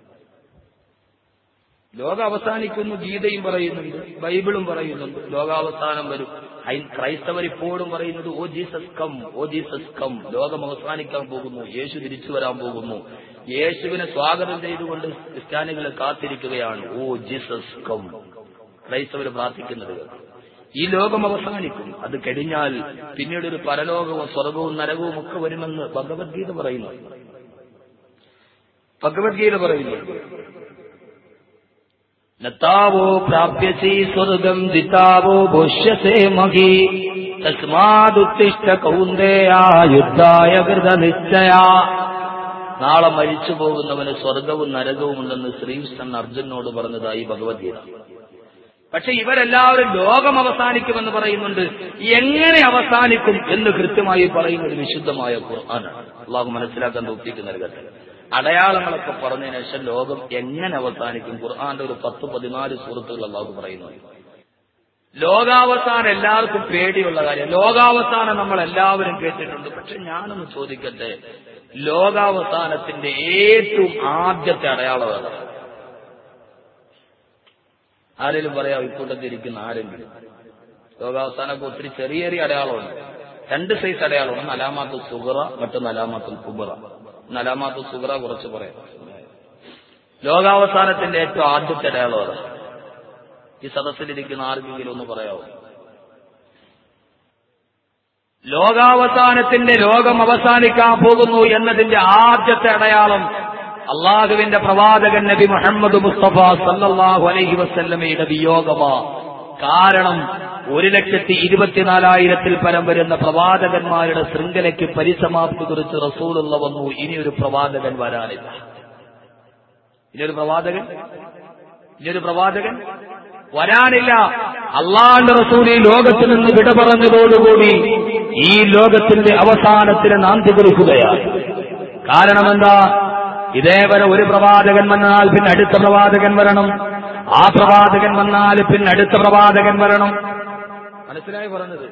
[SPEAKER 1] ലോകം അവസാനിക്കുന്നു ഗീതയും പറയുന്നുണ്ട് ബൈബിളും പറയുന്നുണ്ട് ലോകാവസാനം വരും ഹൈ- ക്രൈസ്തവർ ഇപ്പോഴും പറയുന്നത് oh Jesus come oh Jesus come ലോകം അവസാനിക്കാൻ പോകുന്നു യേശു തിരിച്ചു വരാൻ പോകുന്നു യേശുവിനെ സ്വാഗതം ചെയ്തുകൊണ്ട് ക്രിസ്ത്യാനികളെ കാത്തിരിക്കുകയാണ് ഓ ജീസസ് കം ക്രൈസ്തവർ പ്രാർത്ഥിക്കുന്നത് കേൾക്കും. ഈ ലോകം അവസാനിക്കും അത് കഴിഞ്ഞാൽ പിന്നീട് ഒരു പരലോകവും സ്വർഗവും നരകവും ഒക്കെ വരുമെന്ന് ഭഗവത്ഗീത പറയുന്നു ഭഗവത്ഗീത പറയുന്നു നത്താവോ പ്രാപ്യസി സ്വർഗം ദിതാവോ ഭുഷ്യസേ മഹി തസ്മാദുത്തിഷ്ട കൗന്ദേയ യുദ്ധായ കൃത നിശ്ചയ നാളെ മരിച്ചു പോകുന്നവന് സ്വർഗവും നരകവും ഉണ്ടെന്ന് ശ്രീകൃഷ്ണൻ അർജുനോട് പറഞ്ഞതായി ഭഗവത്ഗീത പക്ഷെ ഇവരെല്ലാവരും ലോകം അവസാനിക്കുമെന്ന് പറയുന്നുണ്ട് എങ്ങനെ അവസാനിക്കും എന്ന് കൃത്യമായി പറയുന്നത് വിശുദ്ധമായ ഖുർആനാണ് അള്ളാഹു മനസ്സിലാക്കാൻ തോപ്പിക്ക് നൽകട്ടെ അടയാളങ്ങളൊക്കെ പറഞ്ഞതിന് ശേഷം ലോകം എങ്ങനെ അവസാനിക്കും ഖുർആന്റെ ഒരു പത്ത് പതിനാല് സുഹൃത്തുക്കൾ അള്ളാഹു പറയുന്നു ലോകാവസാനം എല്ലാവർക്കും പേടിയുള്ള കാര്യം ലോകാവസാനം നമ്മൾ എല്ലാവരും കേട്ടിട്ടുണ്ട് പക്ഷെ ഞാനൊന്ന് ചോദിക്കട്ടെ ലോകാവസാനത്തിന്റെ ഏറ്റവും ആദ്യത്തെ അടയാളം ഏതാണ് ആരെങ്കിലും പറയാം ഇക്കൂട്ടത്തിരിക്കുന്ന ആരെങ്കിലും ലോകാവസാനമൊക്കെ ഒത്തിരി ചെറിയ ചെറിയ അടയാളമുണ്ട് രണ്ട് സൈസ് അടയാളമാണ് നലാമാത്ത് സുഹറ മറ്റൊന്ന് നലാമാത്തുൽ കുബറ നലാമാത്ത് സുഹറ കുറച്ച് പറയാം ലോകാവസാനത്തിന്റെ ഏറ്റവും ആദ്യത്തെ അടയാളം അതാ ഈ സദസ്സിലിരിക്കുന്ന ആർക്കെങ്കിലും ഒന്ന് പറയാമോ ലോകാവസാനത്തിന്റെ ലോകം അവസാനിക്കാൻ പോകുന്നു എന്നതിന്റെ ആദ്യത്തെ അടയാളം അള്ളാഹുവിന്റെ പ്രവാചകൻ നബി മുഹമ്മദ് മുസ്തഫ സല്ലല്ലാഹു അലൈഹി വസല്ലമയുടെ വിയോഗമാ കാരണം ഒരു ലക്ഷത്തി ഇരുപത്തിനാലായിരത്തിൽ പരം വരുന്ന പ്രവാചകന്മാരുടെ ശൃംഖലയ്ക്ക് പരിസമാപ്തി കുറിച്ച് റസൂലുള്ള വന്നു ഇനിയൊരു പ്രവാചകൻ വരാനില്ല ഇനിയൊരു പ്രവാചകൻ ഇനിയൊരു പ്രവാചകൻ വരാനില്ല അള്ളാന്റെ റസൂൽ ഈ ലോകത്തിൽ നിന്ന് വിട പറഞ്ഞതോടുകൂടി ഈ ലോകത്തിന്റെ അവസാനത്തിന് നാന്തി കുറിക്കുകയാണ് കാരണം എന്താ ഇതേവരെ ഒരു പ്രവാചകൻ വന്നാൽ പിന്നെ അടുത്ത പ്രവാചകൻ വരണം ആ പ്രവാചകൻ വന്നാൽ പിന്നെ അടുത്ത പ്രവാചകൻ വരണം മനസ്സിലായി പറഞ്ഞത്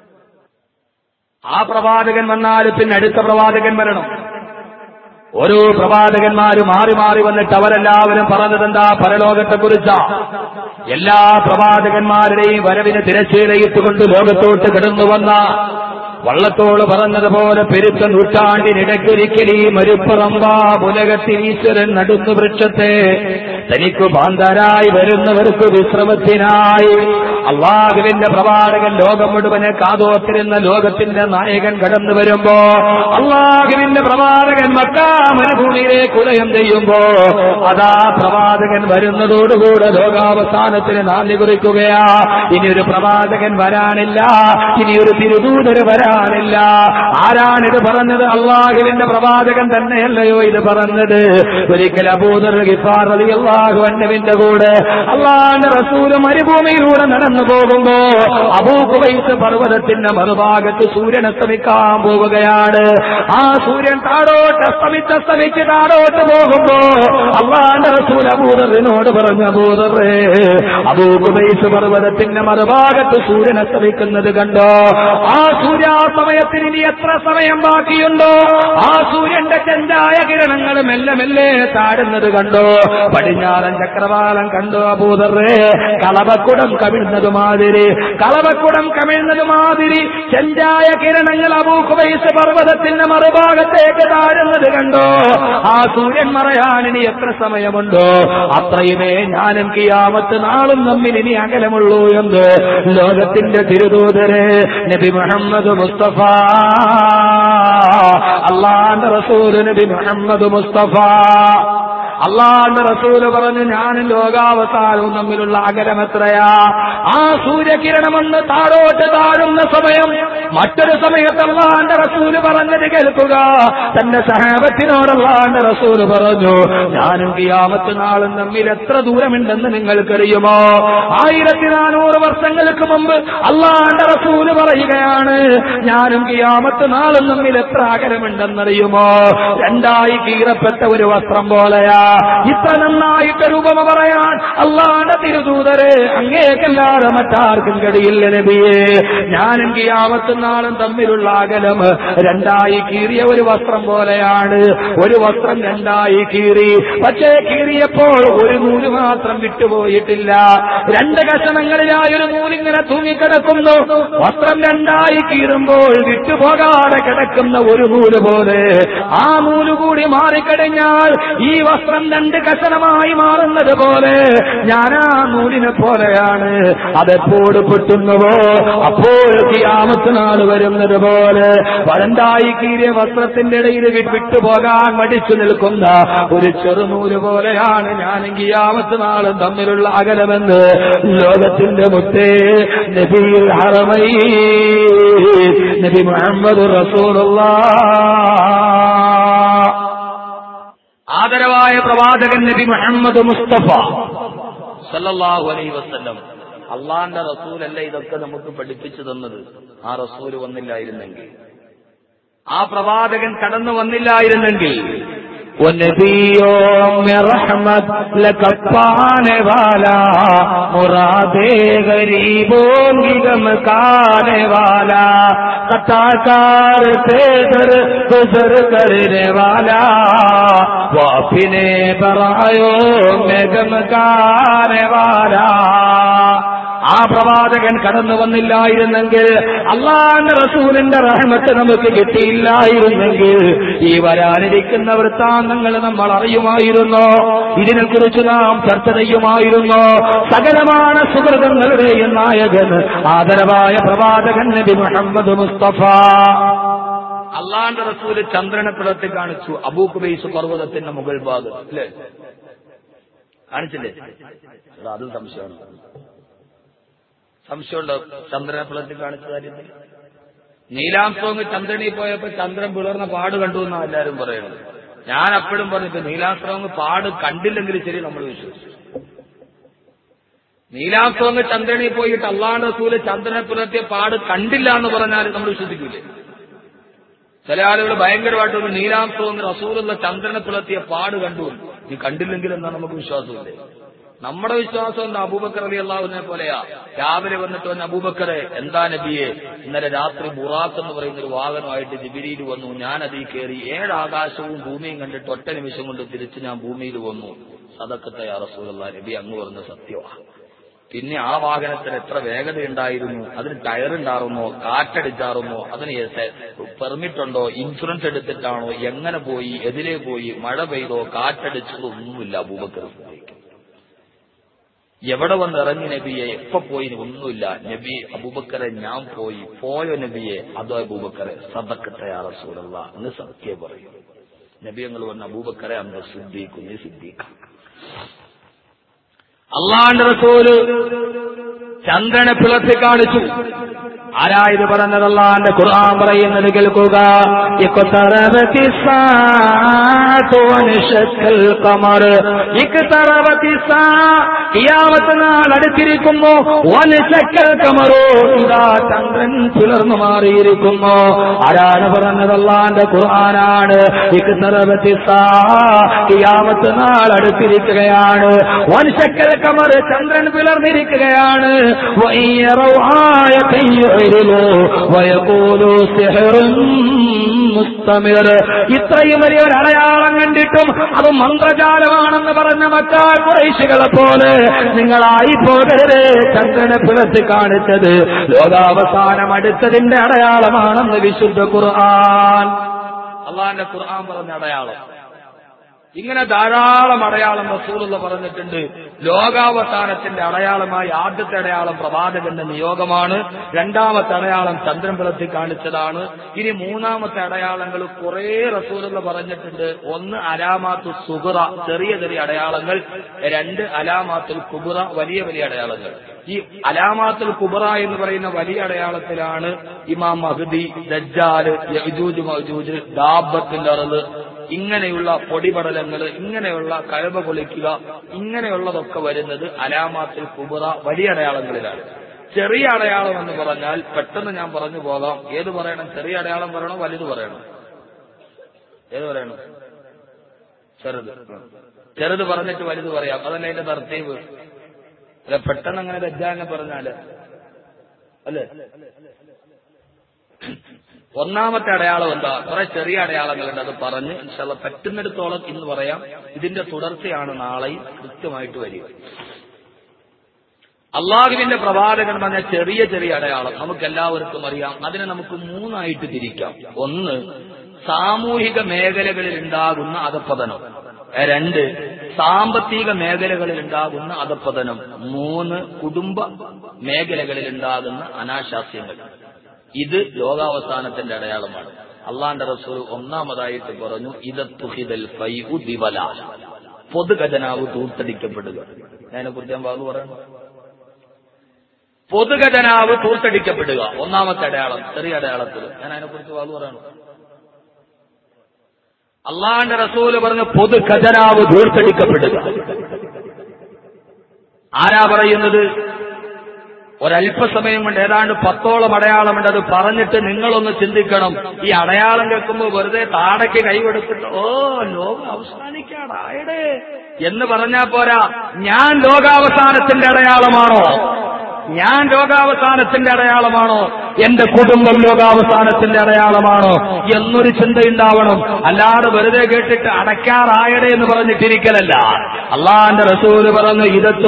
[SPEAKER 1] ആ പ്രവാചകൻ വന്നാൽ പിന്നെ അടുത്ത പ്രവാചകൻ വരണം ഓരോ പ്രവാചകന്മാര് മാറി മാറി വന്നിട്ട് അവരെല്ലാവരും പറഞ്ഞതെന്താ പരലോകത്തെ കുറിച്ചാ എല്ലാ പ്രവാചകന്മാരുടെയും വരവിന് തിരശ്ശീലയിട്ടുകൊണ്ട് ലോകത്തോട്ട് കിടന്നു വന്ന വള്ളത്തോട് പറഞ്ഞതുപോലെ പെരുത്ത നൂറ്റാണ്ടിനിടയ്ക്കൊരിക്കലീ മരുപ്പറമ്പാ പുലകത്തിൽ ഈശ്വരൻ നടുന്നു വൃക്ഷത്തെ തനിക്ക് ബാന്ധരായി വരുന്നവർക്ക് വിശ്രമത്തിനായി അള്ളാഹുവിന്റെ പ്രവാചകൻ ലോകം മുഴുവനെ കാതോത്തിരുന്ന ലോകത്തിന്റെ നായകൻ കടന്നു വരുമ്പോ അള്ളാഹുവിന്റെ പ്രവാചകൻ മക്കാ മരുഭൂമിയിലേക്ക് ഉദയം ചെയ്യുമ്പോ അതാ പ്രവാചകൻ വരുന്നതോടുകൂടെ ലോകാവസാനത്തിന് നാന്ദി കുറിക്കുകയാ ഇനിയൊരു പ്രവാചകൻ വരാനില്ല ഇനിയൊരു തിരുദൂതര് വരാനില്ല ആരാണിത് പറഞ്ഞത് അള്ളാഹുവിന്റെ പ്രവാചകൻ തന്നെയല്ലയോ ഇത് പറഞ്ഞത് ഒരിക്കൽ അബൂദർ ഗിഫാർ അലി അള്ളാഹു അന്നവിന്റെ കൂടെ അള്ളാന്റെ റസൂല് മരുഭൂമിയിലൂടെ നടന്നു പോകുമ്പോ അബൂകുവൈസ് പർവ്വതത്തിന്റെ മറുഭാഗത്ത് സൂര്യൻ അസ്തമിക്കാൻ പോവുകയാണ് ആ സൂര്യൻ താഴോട്ട് അസ്തമിച്ച് അസ്തമിച്ച് താഴോട്ട് പോകുമ്പോ അള്ളാന്റെ റസൂൽ അബൂദറിനോട് പറഞ്ഞു അബൂദറേ അബൂകുബൈസ് പർവ്വതത്തിന്റെ മറുഭാഗത്ത് സൂര്യൻ അസ്തമിക്കുന്നത് കണ്ടോ ആ സൂര്യാസ്തമയത്തിന് ഇനി എത്ര സമയം ബാക്കിയുണ്ടോ ആ സൂര്യന്റെ ചെന്തായ കിരണങ്ങൾ മെല്ലെ മെല്ലെ താഴുന്നത് കണ്ടോ പടിഞ്ഞാറൻ ചക്രവാളം കണ്ടോ അബൂദറേ കളവക്കുടം കമിഴ്ന്നത് മാതിരി കളവക്കുടം കമിഴ്ന്നത് മാതിരി ചെഞ്ചായ കിരണങ്ങൾ അബൂഖുബൈസ് പർവ്വതത്തിന്റെ മറുഭാഗത്തേക്ക് താഴുന്നത് കണ്ടോ ആ സൂര്യൻ മറയാൻ ഇനി എത്ര സമയമുണ്ടോ അത്രയുമേ ഞാനും കിയാമത്ത് നാളും നമ്മിൽ ഇനി അകലമുള്ളൂ എന്ന് ലോകത്തിന്റെ തിരുദൂതരെ നബി മുഹമ്മദ് മുസ്തഫ അള്ളാന്റെ റസൂൽ നബി മുഹമ്മദ് മുസ്തഫ അള്ളാന്റെ റസൂല് പറഞ്ഞു ഞാനും ലോകാവസാനവും തമ്മിലുള്ള അകലം എത്രയാ ആ സൂര്യകിരണമെന്ന് താഴോട്ട് താഴുന്ന സമയം മറ്റൊരു സമയത്ത് അള്ളാന്റെ റസൂല് പറഞ്ഞത് കേൾക്കുക തന്റെ സഹാബത്തിനോടല്ലാന്റെ റസൂല് പറഞ്ഞു ഞാനും കിയാമത്ത് നാളും തമ്മിൽ എത്ര ദൂരമുണ്ടെന്ന് നിങ്ങൾക്കറിയുമോ ആയിരത്തി നാനൂറ് വർഷങ്ങൾക്ക് മുമ്പ് അള്ളാന്റെ റസൂല് പറയുകയാണ് ഞാനും കിയാമത്ത് നാളും തമ്മിൽ എത്ര അകലമുണ്ടെന്നറിയുമോ രണ്ടായി കീറപ്പെട്ട ഒരു വസ്ത്രം പോലെയാ ഇത്ര നന്നായിട്ട് രൂപമ പറയാൻ അള്ളാന്റെ തിരുദൂതരെ അങ്ങേക്കല്ലാതെ മറ്റാർക്കും കഴിയില്ല നബിയെ ഞാനും കിയാമത്തും നാളും തമ്മിലുള്ള അകലം രണ്ടായി കീറിയ ഒരു വസ്ത്രം പോലെയാണ് ഒരു വസ്ത്രം രണ്ടായി കീറി പക്ഷേ കീറിയപ്പോൾ ഒരു നൂല് മാത്രം വിട്ടുപോയിട്ടില്ല രണ്ട് കഷണങ്ങളിലായി ഒരു നൂലിങ്ങനെ തൂങ്ങിക്കിടക്കുന്നു വസ്ത്രം രണ്ടായി കീറുമ്പോൾ വിട്ടുപോകാതെ കിടക്കുന്ന ഒരു നൂല് പോലെ ആ നൂല് കൂടി മാറിക്കഴിഞ്ഞാൽ ഈ വസ്ത്രം രണ്ട് കഷണമായി മാറുന്നത് പോലെ ഞാൻ ആ നൂലിനെ പോലെയാണ് അതെപ്പോൾ പൊട്ടുന്നുവോ അപ്പോൾ കിയാമത്ത് നാൾ വരുന്നത് പോലെ വരണ്ടായി കീറിയ വസ്ത്രത്തിന്റെ ഇടയിൽ വി- വിട്ടുപോകാൻ മടിച്ചു നിൽക്കുന്ന ഒരു ചെറുനൂല് പോലെയാണ് ഞാൻ കിയാമത്ത് നാളും തമ്മിലുള്ള അകലമെന്ന് ലോകത്തിന്റെ മുത്തേ നബിയിൽ ഹറമൈ നബി മുഹമ്മദ് റസൂലുള്ള ആദരവായ പ്രവാചകൻ നബി മുഹമ്മദ് മുസ്തഫ സല്ലല്ലാഹു അലൈഹി വസല്ലം അള്ളാന്റെ റസൂലല്ല ഇതൊക്കെ നമുക്ക് പഠിപ്പിച്ചു തന്നത് ആ റസൂല് വന്നില്ലായിരുന്നെങ്കിൽ ആ പ്രവാചകൻ കടന്നു വന്നില്ലായിരുന്നെങ്കിൽ
[SPEAKER 2] वो नबियों में रहमत लकब पाने वाला मुरादे गरीबों की गमकाने वाला कथाकार से दर गुजर करने वाला वो अपने बरायों में गमकाने वाला
[SPEAKER 1] ആ പ്രവാചകൻ കടന്നു വന്നില്ലായിരുന്നെങ്കിൽ അള്ളാന്റെ റസൂലിന്റെ റഹമത്ത് നമുക്ക് കിട്ടിയില്ലായിരുന്നെങ്കിൽ ഈ വരാനിരിക്കുന്ന വൃത്താന്തങ്ങൾ നമ്മൾ അറിയുമായിരുന്നോ ഇതിനെക്കുറിച്ച് നാം ചർച്ച ചെയ്യുമായിരുന്നോ സകലமான സുഹൃതങ്ങളുടെയും നായകൻ ആദരവായ പ്രവാചകൻ നബി മുഹമ്മദ് മുസ്തഫ അള്ളാന്റെ റസൂല് ചന്ദ്രനെ പിളർത്തി കാണിച്ചു അബൂഖുബൈസ് പർവ്വതത്തിന്റെ മുകൾ ഭാഗം അല്ലേ കാണിച്ചില്ലേ എടാ, അതും സംശയമാണ് സംശയമുണ്ടോ ചന്ദ്രനെ പിളർത്തി കാണിച്ച കാര്യത്തിൽ നീലാംസ്ട്രോങ് ചന്ദ്രനിൽ പോയപ്പോ ചന്ദ്രൻ പിളർന്ന പാട് കണ്ടു എന്നാ എല്ലാരും പറയുന്നത് ഞാൻ അപ്പോഴും പറഞ്ഞു ഇപ്പൊ നീലാംസ്ട്രോങ് പാട് കണ്ടില്ലെങ്കിൽ ശരി നമ്മൾ വിശ്വസിച്ചു നീലാംസ്ട്രോങ് ചന്ദ്രനിൽ പോയിട്ട് അള്ളാഹ് റസൂല് ചന്ദ്രനെ പുലർത്തിയ പാട് കണ്ടില്ല എന്ന് പറഞ്ഞാൽ നമ്മൾ വിശ്വസിക്കൂലേ ചില ആളുകൾ ഭയങ്കരമായിട്ടൊന്ന് നീലാംസ്ട്രോങ് റസൂലുള്ള ചന്ദ്രനെ പുലർത്തിയ പാട് കണ്ടു നീ കണ്ടില്ലെങ്കിൽ എന്നാ നമുക്ക് വിശ്വാസമില്ലേ നമ്മുടെ വിശ്വാസം എന്താ അബൂബക്കർ അലി അള്ളാഹുവിനെ പോലെയാ രാവിലെ വന്നിട്ട് വന്ന അബൂബക്കറെ എന്താ നബിയെ ഇന്നലെ രാത്രി ബുറാത്ത് എന്ന് പറയുന്ന ഒരു വാഹനമായിട്ട് ജിബിരിയിൽ വന്നു ഞാൻ അതിൽ കയറി ഏഴ് ആകാശവും ഭൂമിയും കണ്ടിട്ട് ഒറ്റ നിമിഷം കൊണ്ട് തിരിച്ച് ഞാൻ ഭൂമിയിൽ വന്നു സദക്കത്തെ റസൂലുള്ള നബി അങ്ങ് പറഞ്ഞ സത്യമാണ് പിന്നെ ആ വാഹനത്തിന് എത്ര വേഗത ഉണ്ടായിരുന്നു അതിന് ടയർ ഉണ്ടാറുന്നോ കാറ്റടിച്ചാറുന്നോ അതിന് പെർമിറ്റ് ഉണ്ടോ ഇൻഷുറൻസ് എടുത്തിട്ടാണോ എങ്ങനെ പോയി എതിരെ പോയി മഴ പെയ്തോ കാറ്റടിച്ചതോ ഒന്നുമില്ല അബൂബക്കർ സിദ്ദീഖ്. എവിടെ വന്ന് ഇറങ്ങി നബിയെ എപ്പോ പോയി ഒന്നുമില്ല നബി അബൂബക്കറെ ഞാൻ പോയി പോയോ നബിയെ അതോ അബൂബക്കറെ സദക്കത്തെ റസൂലല്ല എന്ന് സത്യം പറയും നബി ഞങ്ങൾ വന്ന അബൂബക്കറെ അന്ന് സിദ്ദീഖ് സിദ്ദീഖ് അള്ളാന്റെ റസൂല് ചന്ദ്രനെ പിളർത്തി കാണിച്ചു ആരായത് പറഞ്ഞത് അള്ളാന്റെ ഖുർആൻ പറയുന്നത് കേൾക്കുക
[SPEAKER 2] اقتربت الساعة وانشق القمر
[SPEAKER 1] ഇക്തറബത്തി സാ, ഖിയാമത്ത് നാൾ അടുത്തിരിക്കുന്നു വനശക്കൽ കമറോ ഇതാ ചന്ദ്രൻ പുലർന്നു മാറിയിരിക്കുന്നു ആരാണ് പറഞ്ഞത് അള്ളാന്റെ ഖുർആനാണ് ഇക്തറബത്തി സാ, ഖിയാമത്ത് നാൾ അടുത്തിരിക്കുകയാണ് വനശക്കൽ കമർ ചന്ദ്രൻ പുലർന്നിരിക്കുകയാണ് വയ്യറൗ ആയത്തൻ യുഅ്രിലു വയഖൂലു സിഹ്റുൻ മുസ്തമിർ ഇത്രയും വലിയ ഒരു അടയാളം കണ്ടിട്ടും അത് മന്ത്രജാലമാണെന്ന് പറഞ്ഞ മറ്റാൾ കുറേശികളെ പോലെ നിങ്ങളായി പോകരുത് ചന്ദ്രനെ പുലർത്തി കാണിച്ചത് ലോകാവസാനം അടുത്തതിന്റെ അടയാളമാണെന്ന് വിശുദ്ധ ഖുർആൻ അള്ളാന്റെ ഖുർആൻ പറഞ്ഞ അടയാളം ഇങ്ങനെ ധാരാളം അടയാളം റസൂലുള്ള പറഞ്ഞിട്ടുണ്ട് ലോകാവസാനത്തിന്റെ അടയാളമായി ആദ്യത്തെ അടയാളം പ്രവാചകന്റെ നിയോഗമാണ് രണ്ടാമത്തെ അടയാളം ചന്ദ്രൻ പുലർത്തി കാണിച്ചതാണ് ഇനി മൂന്നാമത്തെ അടയാളങ്ങൾ കുറേ റസൂലുള്ള പറഞ്ഞിട്ടുണ്ട് ഒന്ന് അലാമാത്തു സുഹറ ചെറിയ ചെറിയ അടയാളങ്ങൾ രണ്ട് അലാമാത്തുൽ കുബുറ വലിയ വലിയ അടയാളങ്ങൾ ഈ അലാമാത്തുൽ കുബറ എന്ന് പറയുന്ന വലിയ അടയാളത്തിലാണ് ഇമാം മഹദി ദജ്ജാല് യജൂജ് മഹജൂജ് ദാബത്തിന്റെ അറുത് ഇങ്ങനെയുള്ള പൊടിപടലങ്ങൾ ഇങ്ങനെയുള്ള കഴവ പൊളിക്കുക ഇങ്ങനെയുള്ളതൊക്കെ വരുന്നത് അലാമാത്തിൽ കുബറ വലിയ അടയാളങ്ങളിലാണ് ചെറിയ അടയാളം എന്ന് പറഞ്ഞാൽ പെട്ടെന്ന് ഞാൻ പറഞ്ഞു പോകാം ഏത് പറയണം ചെറിയ അടയാളം പറയണോ വലുത് പറയണോ ഏത് പറയണം ചെറുത് ചെറുത് പറഞ്ഞിട്ട് വലുത് പറയാം അതല്ല അതിന്റെ തർത്തീവ് അല്ല പെട്ടെന്ന് അങ്ങനെ ദജ്ജാലിനെ പറഞ്ഞാല് അല്ലേ ഒന്നാമത്തെ അടയാളം എന്താ കുറെ ചെറിയ അടയാളങ്ങളുണ്ട് അത് പറഞ്ഞ് ഇൻഷാല്ല പറ്റുന്നിടത്തോളം ഇന്ന് പറയാം ഇതിന്റെ തുടർച്ചയാണ് നാളെയും കൃത്യമായിട്ട് വരിക അള്ളാഹുവിന്റെ പ്രവാചകൻ പറഞ്ഞ ചെറിയ ചെറിയ അടയാളം നമുക്ക് എല്ലാവർക്കും അറിയാം അതിനെ നമുക്ക് മൂന്നായിട്ട് തിരിക്കാം ഒന്ന് സാമൂഹിക മേഖലകളിൽ ഉണ്ടാകുന്ന അധപ്പതനം രണ്ട് സാമ്പത്തിക മേഖലകളിൽ ഉണ്ടാകുന്ന അധപ്പതനം മൂന്ന് കുടുംബ മേഖലകളിൽ ഉണ്ടാകുന്ന അനാശാസ്യങ്ങൾ ഇത് ലോകാവസാനത്തിന്റെ അടയാളമാണ് അള്ളാന്റെ റസൂൽ ഒന്നാമതായിട്ട് പറഞ്ഞു ഇതത്തുഹിതൽ ഫൈഉ ദിവല പൊതുഖജനാവ് തൂർത്തടിക്കപ്പെടുക അതിനെ കുറിച്ച് ഞാൻ വാങ്ങു പറയണം പൊതുഖജനാവ് തൂർത്തടിക്കപ്പെടുക ഒന്നാമത്തെ അടയാളം ചെറിയ അടയാളത്തിൽ ഞാൻ അതിനെക്കുറിച്ച് വാങ്ങു പറയണം അള്ളാന്റെ റസൂല് പറഞ്ഞ് പൊതു ഖജനാവ് ദൂർത്തടിക്കപ്പെടുക ആരാ പറയുന്നത് ഒരല്പസമയം കൊണ്ട് ഏതാണ്ട് പത്തോളം അടയാളമുണ്ട് അത് പറഞ്ഞിട്ട് നിങ്ങളൊന്ന് ചിന്തിക്കണം ഈ അടയാളം കേൾക്കുമ്പോൾ വെറുതെ താടയ്ക്ക് കൈകൊടുത്തിട്ട് ഓ ലോകം അവസാനിക്കാടായടേ എന്ന് പറഞ്ഞാ പോരാ ഞാൻ ലോകാവസാനത്തിന്റെ അടയാളമാണോ ഞാൻ ലോകാവസാനത്തിന്റെ അടയാളമാണോ എന്റെ കുടുംബം ലോകാവസാനത്തിന്റെ അടയാളമാണോ എന്നൊരു ചിന്തയുണ്ടാവണം അല്ലാതെ വെറുതെ കേട്ടിട്ട് അടയ്ക്കാറായടേ എന്ന് പറഞ്ഞിട്ടിരിക്കലല്ല അള്ളാന്റെ റസൂല് പറഞ്ഞു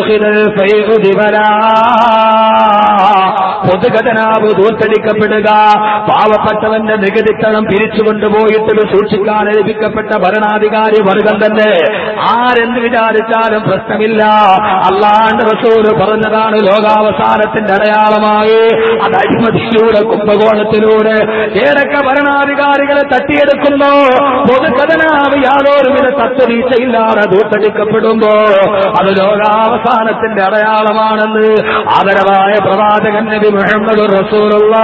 [SPEAKER 1] പൊതുഖജനാവ് ദൂർത്തടിക്കപ്പെടുക പാവപ്പെട്ടവന്റെ നികുതിത്തണം പിരിച്ചുകൊണ്ടുപോയിട്ട് സൂക്ഷിക്കാൻ ഏൽപ്പിക്കപ്പെട്ട ഭരണാധികാരി വർഗം തന്നെ ആരെന്ത് വിചാരിച്ചാലും പ്രശ്നമില്ല അള്ളാന്റെ റസൂല് പറഞ്ഞതാണ് ലോകാവസാനത്തിന്റെ അടയാളമായി അത് അഴിമതിയിലൂടെ കുംഭകോണത്തിലൂടെ ഏതൊക്കെ ഭരണാധികാരികളെ തട്ടിയെടുക്കുന്നു പൊതുഖജനാവ് യാതൊരുവിധ തത്വവീഴ്ചയില്ലാതെ ദൂർത്തടിക്കപ്പെടുമ്പോ അത് ലോകാവസാനത്തിന്റെ അടയാളമാണെന്ന് ആദരവായ പ്രവാചകൻ നബി മുഹമ്മദ് റസൂലുള്ള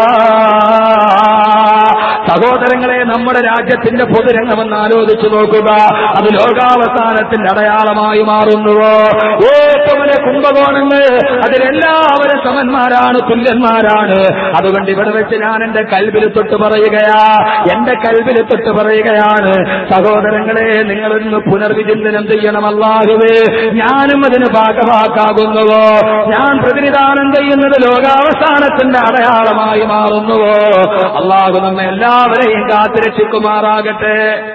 [SPEAKER 1] സഹോദരങ്ങളെ നമ്മുടെ രാജ്യത്തിന്റെ പൊതുരംഗമെന്ന് ആലോചിച്ചു നോക്കുക അത് ലോകാവസാനത്തിന്റെ അടയാളമായി മാറുന്നുവോ ഏറ്റവും വലിയ കുംഭകോണങ്ങൾ അതിലെല്ലാവരും സമന്മാരാണ് തുല്യന്മാരാണ് അതുകൊണ്ട് ഇവിടെ വെച്ച് ഞാൻ എന്റെ കൽവിൽ തൊട്ട് പറയുകയാ എന്റെ കൽവിൽ തൊട്ട് പറയുകയാണ് സഹോദരങ്ങളെ നിങ്ങളൊന്ന് പുനർവിചിന്തനം ചെയ്യണം അല്ലാഹുവേ ഞാനും അതിന് ഭാഗവാക്കാകുന്നുവോ ഞാൻ പ്രതിനിധാനം ചെയ്യുന്നത് ലോകാവസാനത്തിന്റെ അടയാളമായി മാറുന്നുവോ അള്ളാഹു നമ്മെ എല്ലാവരെയും കാത്തുരക്ഷിക്കുമാറാകട്ടെ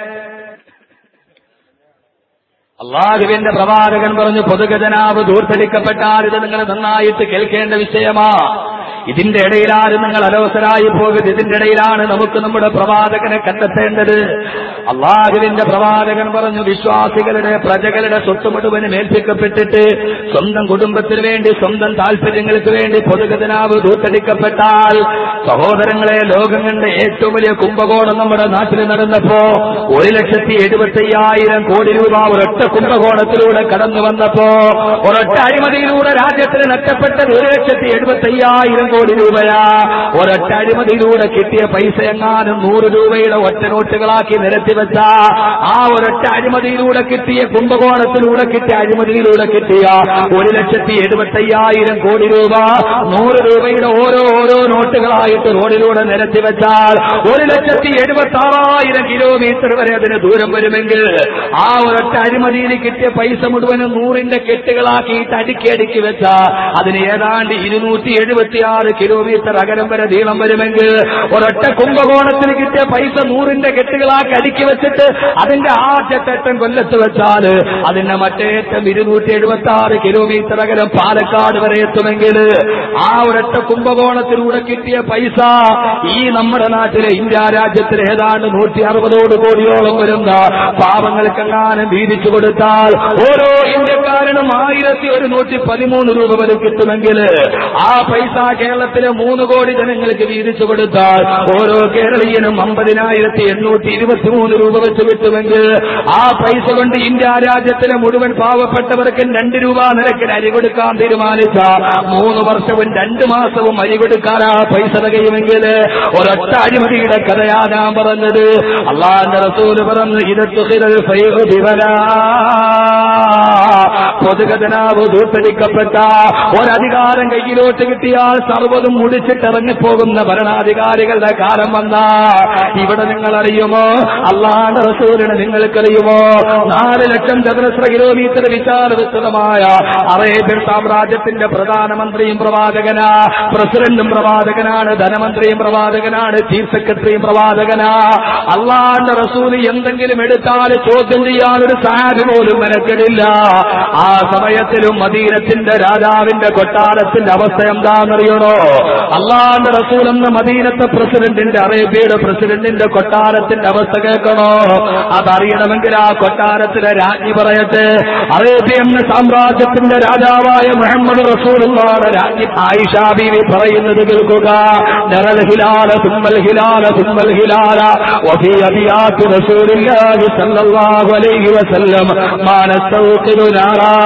[SPEAKER 1] അള്ളാഹുവിന്റെ പ്രവാചകൻ പറഞ്ഞു പൊതുഗജനാവ് ദൂർത്തടിക്കപ്പെട്ടാൽ ഇത് നിങ്ങൾ നന്നായിട്ട് കേൾക്കേണ്ട വിഷയമാ ഇതിന്റെ ഇടയിലാണ് നിങ്ങൾ അലോസരായി പോകരുത് ഇതിന്റെ ഇടയിലാണ് നമുക്ക് നമ്മുടെ പ്രവാചകനെ കണ്ടെത്തേണ്ടത് അള്ളാഹുവിന്റെ പ്രവാചകൻ പറഞ്ഞു വിശ്വാസികളുടെ പ്രജകളുടെ സ്വത്ത് മുഴുവനും ഏൽപ്പിക്കപ്പെട്ടിട്ട് സ്വന്തം കുടുംബത്തിന് വേണ്ടി സ്വന്തം താല്പര്യങ്ങൾക്ക് വേണ്ടി പൊതുഗജനാവ് ദൂർത്തടിക്കപ്പെട്ടാൽ സഹോദരങ്ങളെ ലോകം കണ്ട ഏറ്റവും വലിയ കുംഭകോണം നമ്മുടെ നാട്ടിൽ നടന്നപ്പോ ഒരു ലക്ഷത്തി എഴുപത്തി അയ്യായിരം കോടി രൂപ ഒരൊറ്റ കുംഭകോണത്തിലൂടെ കടന്നു വന്നപ്പോ ഒരൊറ്റ അഴിമതിയിലൂടെ രാജ്യത്തിന് നഷ്ടപ്പെട്ടത് ഒരു ലക്ഷത്തി എഴുപത്തി അയ്യായിരം കോടി രൂപയാ ഒരൊറ്റ അഴിമതിയിലൂടെ കിട്ടിയ പൈസ എങ്ങാനും നൂറ് രൂപയുടെ ഒറ്റ നോട്ടുകളാക്കി നിരത്തിവെച്ച ആ ഒരൊറ്റ അഴിമതിയിലൂടെ കിട്ടിയ കുംഭകോണത്തിലൂടെ കിട്ടിയ അഴിമതിയിലൂടെ കിട്ടിയ ഒരു ലക്ഷത്തി എഴുപത്തി അയ്യായിരം കോടി രൂപ നൂറ് രൂപയുടെ ഓരോ ഓരോ നോട്ടുകളായിട്ട് റോഡിലൂടെ നിരത്തി വെച്ചാൽ ഒരു ലക്ഷത്തി എഴുപത്തി ആറായിരം കിലോമീറ്റർ വരെ അതിന് ദൂരം വരുമെങ്കിൽ ആ ഒരൊറ്റ അഴിമതിയിൽ കിട്ടിയ പൈസ മുഴുവനും നൂറിന്റെ കെട്ടുകളാക്കിയിട്ട് അടുക്കി അടുക്കി വെച്ച അതിന് ഏതാണ്ട് ഇരുന്നൂറ്റി എഴുപത്തിയാറ് കിലോമീറ്റർ അകലം വരെ നീളം വരുമെങ്കിൽ ഒരൊറ്റ കുംഭകോണത്തിന് കിട്ടിയ പൈസ നൂറിന്റെ കെട്ടുകളാക്കി അടുക്കി വെച്ചിട്ട് അതിന്റെ ആദ്യത്തേറ്റം കൊല്ലത്ത് വെച്ചാൽ അതിന്റെ മറ്റേറ്റം ഇരുന്നൂറ്റി എഴുപത്തി ആറ് കിലോമീറ്റർ അകലം പാലക്കാട് വരെ എത്തുമെങ്കിൽ ആ ഒരൊറ്റ കുംഭകോണത്തിലൂടെ കിട്ടിയ പൈസ ഈ നമ്മുടെ നാട്ടിലെ ഇന്ത്യ രാജ്യത്തിൽ ഏതാണ്ട് നൂറ്റി അറുപതോട് കോടിയോളം വരുന്ന പാവങ്ങൾക്കെങ്ങാനും വീതിച്ചു കൊടുത്താൽ ഓരോ ഇന്ത്യക്കാരനും ആയിരത്തി ഒരുന്നൂറ്റി പതിമൂന്ന് രൂപ വരെ കിട്ടുമെങ്കിൽ ആ പൈസ കേരളത്തിലെ മൂന്ന് കോടി ജനങ്ങൾക്ക് വീതിച്ചു കൊടുത്താൽ ഓരോ കേരളീയനും അമ്പതിനായിരത്തി എണ്ണൂറ്റി ഇരുപത്തിമൂന്ന് രൂപ വെച്ച് കിട്ടുമെങ്കിൽ ആ പൈസ കൊണ്ട് ഇന്ത്യ രാജ്യത്തിലെ മുഴുവൻ പാവപ്പെട്ടവർക്ക് രണ്ട് രൂപ നിരക്കിൽ അരി കൊടുക്കാൻ തീരുമാനിച്ച മൂന്ന് വർഷവും രണ്ട് മാസവും അരി കൊടുക്കാൻ ആ പൈസ തികയുമെങ്കിൽ ഒരൊറ്റ അഴിമതിയുടെ കഥയാ ഞാൻ പറഞ്ഞത് അള്ളാന്റെ റസൂല് പറഞ്ഞു ഇരത്തുഹിരൽ പൊതുഖജനാവ് ദൂർത്തടിക്കപ്പെട്ട ഒരധികാരം കയ്യിലോട്ട് കിട്ടിയാൽ സർവ്വതും മുടിച്ചിട്ടിറങ്ങിപ്പോകുന്ന ഭരണാധികാരികളുടെ കാലം വന്ന ഇവിടെ നിങ്ങൾ അറിയുമോ അള്ളാന്റെ റസൂലിന് നിങ്ങൾക്കറിയുമോ നാല് ലക്ഷം ചതുരശ്ര കിലോമീറ്റർ വിശാല വിസ്തൃതമായ അറേബ്യൻ സാമ്രാജ്യത്തിന്റെ പ്രധാനമന്ത്രിയും പ്രവാചകനാ പ്രസിഡന്റും പ്രവാചകനാണ് ധനമന്ത്രിയും പ്രവാചകനാണ് ചീഫ് സെക്രട്ടറിയും പ്രവാചകനാ അള്ളാന്റെ റസൂല് എന്തെങ്കിലും എടുത്താൽ ചോദ്യം ചെയ്യാൻ ഒരു സാധി പോലും മെനക്കെടില്ല ആ സമയത്തിലും മദീനത്തിന്റെ രാജാവിന്റെ കൊട്ടാരത്തിന്റെ അവസ്ഥ എന്താണെന്നറിയണോ അള്ളാന്റെ റസൂൽ എന്ന മദീനത്തെ പ്രസിഡന്റിന്റെ അറേബ്യയുടെ പ്രസിഡന്റിന്റെ കൊട്ടാരത്തിന്റെ അവസ്ഥ കേൾക്കണോ അതറിയണമെങ്കിൽ ആ കൊട്ടാരത്തിലെ രാജ്ഞി പറയട്ടെ അറേബ്യ എന്ന സാമ്രാജ്യത്തിന്റെ രാജാവായ മുഹമ്മദ് റസൂലുള്ളാടെ രാജ്ഞി ആയിഷ ബീവി പറയുന്നത് കേൾക്കുക നറൽ ഹിലാല തുമ്മൽ ഹിലാല തുമ്മൽ ഹിലാല وفي أبيات رسول الله صلى الله عليه وسلم ما نستوقد نارا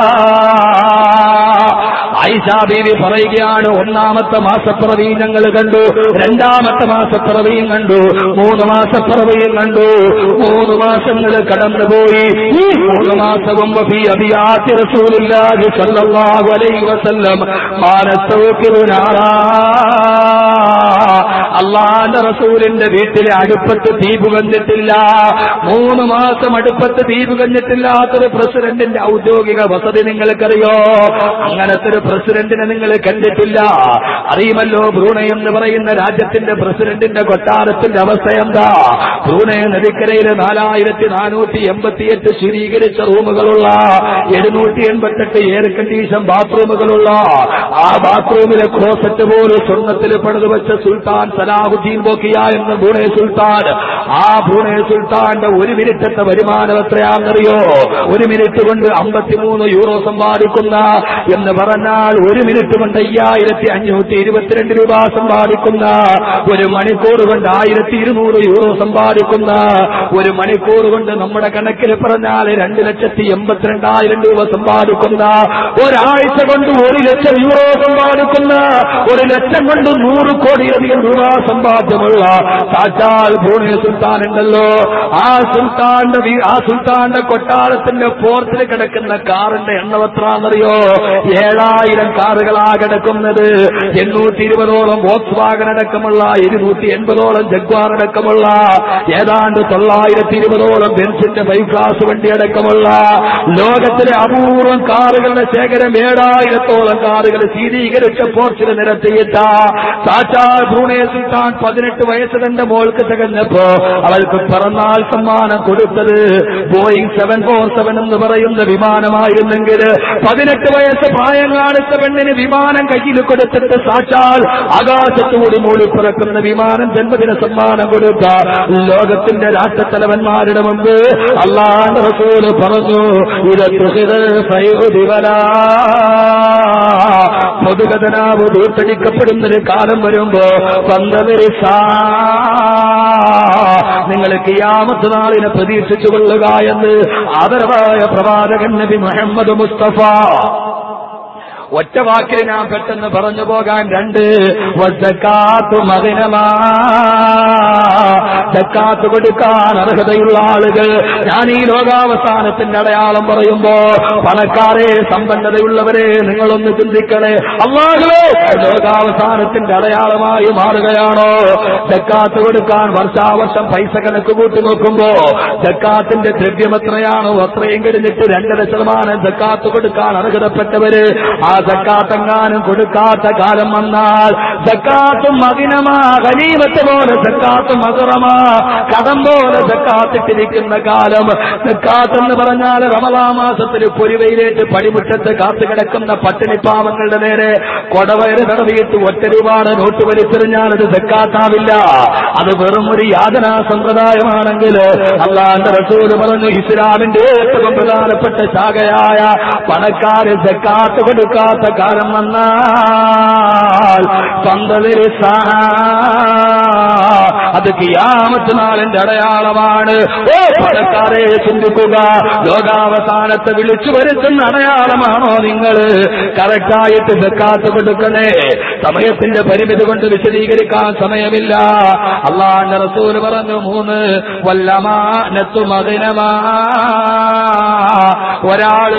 [SPEAKER 1] ആയിഷാ ബീവി പറയുകയാണ് ഒന്നാമത്തെ മാസപ്പിറവിയും ഞങ്ങൾ കണ്ടു രണ്ടാമത്തെ മാസപ്പിറവിയും കണ്ടു മൂന്ന് മാസപ്പിറവിയും കണ്ടു മൂന്ന് മാസങ്ങൾ കടന്നുപോയി ഈ മൂന്ന് മാസവും വഫീ അബിയാത്തി റസൂലുള്ളാഹി സ്വല്ലല്ലാഹു അലൈഹി വസല്ലം മാനസൗക്കിറു നാറാ അള്ളാന്റെ റസൂലിന്റെ വീട്ടിലെ അടുപ്പത്ത് തീ പുകഞ്ഞിട്ടില്ല മൂന്ന് മാസം അടുപ്പത്ത് തീ പുകഞ്ഞിട്ടില്ലാത്തൊരു പ്രസിഡന്റിന്റെ ഔദ്യോഗിക വസതി നിങ്ങൾക്കറിയോ അങ്ങനത്തെ ഒരു പ്രസിഡന്റിനെ നിങ്ങൾ കണ്ടിട്ടില്ല അറിയുമല്ലോ ബ്രൂണൈ എന്ന് പറയുന്ന രാജ്യത്തിന്റെ പ്രസിഡന്റിന്റെ കൊട്ടാരത്തിന്റെ അവസ്ഥ എന്താ ബ്രൂണൈ നദിക്കരയിൽ നാലായിരത്തി നാനൂറ്റി എൺപത്തിയെട്ട് ശീതീകരിച്ച റൂമുകളുള്ള എഴുന്നൂറ്റി എൺപത്തെട്ട് എയർ കണ്ടീഷൻ ബാത്റൂമുകളുള്ള ആ ബാത്റൂമിലെ ക്ലോസറ്റ് പോലും സ്വർണ്ണത്തിൽ പണിത് വെച്ച സുൽത്താൻ സലാഹുദ്ദീൻ ബോക്കിയ എന്ന ബ്രൂണൈ സുൽത്താൻ ആ ബ്രൂണൈ സുൽത്താന്റെ ഒരു മിനിറ്റത്തെ വരുമാനം എത്രയാണെന്നറിയോ ഒരു മിനിറ്റ് കൊണ്ട് അമ്പത്തിമൂന്ന് യൂറോ സമ്പാദിക്കുന്ന എന്ന് പറഞ്ഞാൽ ഒരു മിനിറ്റ് കൊണ്ട് അയ്യായിരത്തി അഞ്ഞൂറ്റി ഇരുപത്തിരണ്ട് രൂപ സമ്പാദിക്കുന്ന ഒരു മണിക്കൂർ കൊണ്ട് ആയിരത്തി ഇരുന്നൂറ് യൂറോ സമ്പാദിക്കുന്ന ഒരു മണിക്കൂർ കൊണ്ട് നമ്മുടെ കണക്കിൽ പറഞ്ഞാൽ രണ്ട് ലക്ഷത്തി എൺപത്തിരണ്ടായിരം രൂപ സമ്പാദിക്കുന്ന ഒരാഴ്ച കൊണ്ട് ഒരു ലക്ഷം യൂറോ സമ്പാദിക്കുന്ന ഒരു ലക്ഷം കൊണ്ട് നൂറ് കോടിയധികം രൂപ സമ്പാദ്യമുള്ള സാക്ഷാൽ ഭൂണി സുൽത്താൻ ഉണ്ടല്ലോ ആ സുൽത്താന്റെ വീ- ആ സുൽത്താന്റെ കൊട്ടാരത്തിന്റെ പോർത്തിൽ കിടക്കുന്ന കാറിന്റെ എണ്ണം എത്രാന്നറിയോ ഏഴായിരം കാറുകളാ കിടക്കുന്നത് എണ്ണൂറ്റി ഇരുപതോളം വോക്സ് വാഗൻ അടക്കമുള്ള ഇരുന്നൂറ്റി എൺപതോളം ജഗ്വാർ അടക്കമുള്ള ഏതാണ്ട് തൊള്ളായിരത്തി ഇരുപതോളം ബെൻസിന്റെ ഫൈവ് ക്ലാസ് വണ്ടി അടക്കമുള്ള ലോകത്തിലെ അപൂർവം കാറുകളുടെ ശേഖരം ഏഴായിരത്തോളം കാറുകൾ ശീതീകരിച്ച പോർച്ചിൽ നിരത്തിയിട്ട സാക്ഷാൽ ബ്രൂണേ സുൽത്താൻ പതിനെട്ട് വയസ്സ് തന്റെ മോൾക്ക് തികഞ്ഞപ്പോ അവൾക്ക് പിറന്നാൾ സമ്മാനം കൊടുത്തത് ബോയിങ് സെവൻ ഫോർ സെവൻ എന്ന് പറയുന്ന വിമാനമായിരുന്നെങ്കിൽ പതിനെട്ട് വയസ്സ് പ്രായം കാണിച്ച പെണ്ണിന് വിമാനം കയ്യിൽ കൊടുത്തിട്ട് സാക്ഷാൽ ആകാശത്തുകൂടി മൂടി പിറക്കുന്ന വിമാനം ജന്മദിന സമ്മാനം കൊടുത്ത ലോകത്തിന്റെ രാഷ്ട്രത്തലവന്മാരുടെ മുമ്പ് അള്ളാന്റെ റസൂല് പറഞ്ഞു ഇത് പൊതുഗതനാവ് ദൂർത്തടിക്കപ്പെടുന്ന ഒരു കാലം വരുമ്പോ പന്തവരി നിങ്ങൾ കിയാമത്ത് നാളിനെ പ്രതീക്ഷിച്ചു കൊള്ളുക എന്ന് ആദരവായ പ്രവാചകൻ നബി മുഹമ്മദ് മുസ്തഫ ഒറ്റ വാക്കിൽ ഞാൻ പെട്ടെന്ന് പറഞ്ഞു പോകാൻ രണ്ട് വസ്സക്കാത്തു മകനമാ സക്കാത്ത് കൊടുക്കാൻ അർഹതയുള്ള ആളുകൾ ഞാൻ ഈ ലോകാവസാനത്തിന്റെ അടയാളം പറയുമ്പോ പണക്കാരെ സമ്പന്നതയുള്ളവരെ നിങ്ങളൊന്ന് ചിന്തിക്കണേ അള്ളാഹുവേ ലോകാവസാനത്തിന്റെ അടയാളമായി മാറുകയാണോ സക്കാത്ത് കൊടുക്കാൻ വർഷാവർഷം പൈസ കണക്ക് കൂട്ടി നോക്കുമ്പോ സക്കാത്തിന്റെ ദ്രവ്യം എത്രയാണോ അത്രയും കഴിഞ്ഞിട്ട് രണ്ടര ശതമാനം സക്കാത്ത് കൊടുക്കാൻ അർഹതപ്പെട്ടവര് ആ സക്കാത്തെങ്ങാനും കൊടുക്കാത്ത കാലം വന്നാൽ സക്കാത്തും മകിനമാ ഖലീമത്ത് പോലെ സക്കാത്തും മകറമാ കടം പോലെ സക്കാത്തിട്ടിരിക്കുന്ന കാലം സക്കാത്ത് എന്ന് പറഞ്ഞാൽ റമലാ മാസത്തിൽ പൊരിവയിലേറ്റ് പടിമുറ്റത്ത് കാത്തു കിടക്കുന്ന പട്ടിണി പാവങ്ങളുടെ നേരെ കൊടവയറ് തടവിയിട്ട് ഒറ്റ രൂപയുടെ നോട്ട് വലിച്ചെറിഞ്ഞാൽ അത് സക്കാത്താവില്ല അത് വെറും ഒരു യാതനാ സമ്പ്രദായമാണെങ്കിൽ അള്ളാന്റെ റസൂല് പറഞ്ഞു ഇസ്ലാമിന്റെ ഏറ്റവും പ്രധാനപ്പെട്ട ശാഖയായ പണക്കാര് സക്കാത്ത് കൊടുക്കാത്ത കാലം വന്നാൽ പന്തതിരി അത് കിയാമത്ത് നാളിന്റെ അടയാളമാണ് ഓ പണക്കാരെ ചിന്തിക്കുക ലോകാവസാനത്തെ വിളിച്ചു വരുത്തുന്ന അടയാളമാണോ നിങ്ങൾ കറക്റ്റായിട്ട് സക്കാത്ത് കൊടുക്കണേ സമയത്തിന്റെ പരിമിതി കൊണ്ട് വിശദീകരിക്കാൻ സമയമില്ല അള്ളാന്റെ റസൂല് പറഞ്ഞു മൂന്ന് വല്ലമാ നത്തു മകനമാ ഒരാൾ